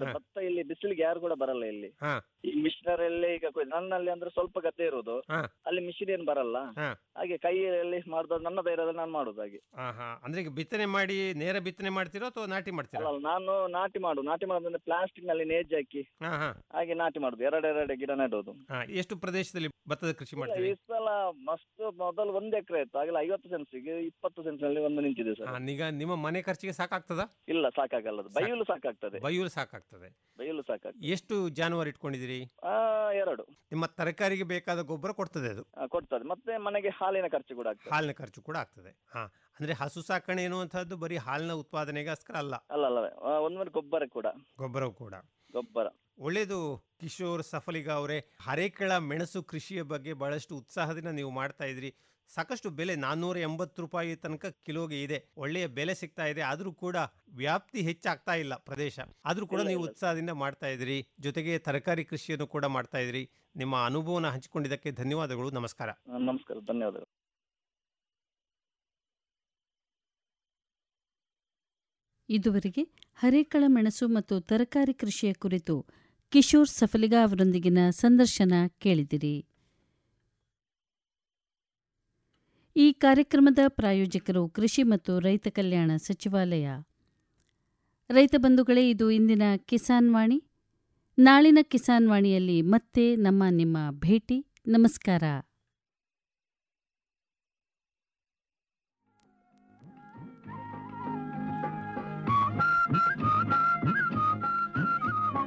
ಇಲ್ಲಿ ಬಿಸಿಲಿಗೆ ಯಾರು ಕೂಡ ಬರಲ್ಲ ಇಲ್ಲಿ ಹಾ ಈ ಮಿಷನರಿ ಎಲ್ಲ ಈಗ ಕೊಯ್- ನನ್ನಲ್ಲಿ ಅಂದ್ರೆ ಸ್ವಲ್ಪ ಗದ್ದೆ ಇರುವುದು ಹಾ ಅಲ್ಲಿ ಮಿಷಿನ್ ಏನು ಬರಲ್ಲ ಹಾ ಹಾಗೆ ಕೈಯಲ್ಲಿ ಮಾಡಿದ ನನ್ನ ಧೈರ್ಯದಲ್ಲಿ ನಾನು ಮಾಡುದು ಹಾಗೆ ಹಾ ಹಾ ಅಂದ್ರೆ ಈಗ ಬಿತ್ತನೆ ಮಾಡಿ ನೇರ ಬಿತ್ತನೆ ಮಾಡ್ತೀರೋ ಅಥವಾ ನಾಟಿ ಮಾಡ್ತೀರಾ ಅಲ್ಲ ನಾನು ನಾಟಿ ಮಾಡು ನಾಟಿ ಮಾಡೋದಂದ್ರೆ ಪ್ಲಾಸ್ಟಿಕ್ ನಲ್ಲಿ ನೇಜ್ ಹಾಕಿ ಹಾ ಹಾ ಹಾಗೆ ನಾಟಿ ಮಾಡುದು ಎರಡೆರಡು ಗಿಡ ನೆಡೋದು ಹಾ ಎಷ್ಟು ಪ್ರದೇಶದಲ್ಲಿ ಭತ್ತದ ಕೃಷಿ ಇಲ್ಲ, ಮಾಡ್ತೀರಿ ಈ ಸಲ ಮಸ್ತ್ ಮೊದಲು ಒಂದು ಎಕರೆ ಇತ್ತು ಆಗಲ್ಲ ಐವತ್ತು ಸೆನ್ಸಿಗೆ ಇಪ್ಪತ್ತು ಸೆನ್ಸ್ನಲ್ಲಿ ಒಂದು ನಿಂತಿದೆ ಸರ್ ಹಾ, ಈಗ ನಿಮ್ಮ ಮನೆ ಖರ್ಚಿಗೆ ಸಾಕಾಗ್ತದ ಇಲ್ಲ ಸಾಕಾಗಲ್ಲ ಅದು. ಬೈಯಲು ಸಾಕಾಗ್ತದೆ ಬೈಯೂರು ಸಾಕಾಗ್ತದೆ ಬೈಯಲು ಸಾಕಾಗ್ತದೆ ಎಷ್ಟು ಜಾನುವಾರು ಇಟ್ಕೊಂಡಿದ್ದೀರಿ ಆ, ಎರಡು ನಿಮ್ಮ ತರಕಾರಿಗೆ ಬೇಕಾದ ಗೊಬ್ಬರ ಕೊಡ್ತದೆ ಅದು ಆ, ಕೊಡ್ತದೆ ಮತ್ತೆ ಮನೆಗೆ ಹಾಲಿನ ಖರ್ಚು ಕೂಡ ಆಗ್ತದೆ ಹಾಲಿನ ಖರ್ಚು ಕೂಡ ಆಗ್ತದೆ ಹಾ ಅಂದ್ರೆ ಹಸು ಸಾಕಣೆ ಎನ್ನುವಂತಹದ್ದು ಬರೀ ಹಾಲಿನ ಉತ್ಪಾದನೆಗೋಸ್ಕರ ಅಲ್ಲ ಅಲ್ಲ ಅಲ್ಲ ಆ, ಒಂದ್ ಮೇಲೆ ಗೊಬ್ಬರ ಕೂಡ ಗೊಬ್ಬರವು ಕೂಡ ಗೊಬ್ಬರ ಒಳ್ಳೆಯದು ಕಿಶೋರ್ ಸಫಲಿಗ ಅವರೇ ಹರೇಕಳ ಮೆಣಸು ಕೃಷಿಯ ಬಗ್ಗೆ ಬಹಳಷ್ಟು ಉತ್ಸಾಹದಿಂದ ನೀವು ಮಾಡ್ತಾ ಇದ್ರಿ ಸಾಕಷ್ಟು ಬೆಲೆ ನಾನ್ನೂರ ಎಂಬತ್ತು ರೂಪಾಯಿ ತನಕ ಕಿಲೋಗೆ ಇದೆ ಒಳ್ಳೆಯ ಬೆಲೆ ಸಿಗ್ತಾ ಇದೆ ಆದರೂ ಕೂಡ ವ್ಯಾಪ್ತಿ ಹೆಚ್ಚಾಗ್ತಾ ಇಲ್ಲ ಪ್ರದೇಶ ಆದರೂ ಕೂಡ ಇಲ್ಲ, ನೀವು ಇಲ್ಲ. ಉತ್ಸಾಹದಿಂದ ಮಾಡ್ತಾ ಇದ್ರಿ ಜೊತೆಗೆ ತರಕಾರಿ ಕೃಷಿಯನ್ನು ಕೂಡ ಮಾಡ್ತಾ ಇದ್ರಿ ನಿಮ್ಮ ಅನುಭವನ ಹಂಚಿಕೊಂಡಿದ್ದಕ್ಕೆ ಧನ್ಯವಾದಗಳು ನಮಸ್ಕಾರ ಆ, ನಮಸ್ಕಾರ ಧನ್ಯವಾದಗಳು ಇದುವರೆಗೆ ಹರೇಕಳ ಮೆಣಸು ಮತ್ತು ತರಕಾರಿ ಕೃಷಿಯ ಕುರಿತು ಕಿಶೋರ್ ಸಫಲಿಗಾ ಅವರೊಂದಿಗಿನ ಸಂದರ್ಶನ ಕೇಳಿದಿರಿ ಈ ಕಾರ್ಯಕ್ರಮದ ಪ್ರಾಯೋಜಕರು ಕೃಷಿ ಮತ್ತು ರೈತ ಕಲ್ಯಾಣ ಸಚಿವಾಲಯ ರೈತ ಬಂಧುಗಳೇ ಇದು ಇಂದಿನ ಕಿಸಾನ್ ವಾಣಿ ನಾಳಿನ ಕಿಸಾನ್ ವಾಣಿಯಲ್ಲಿ ಮತ್ತೆ ನಮ್ಮ ನಿಮ್ಮ ಭೇಟಿ ನಮಸ್ಕಾರ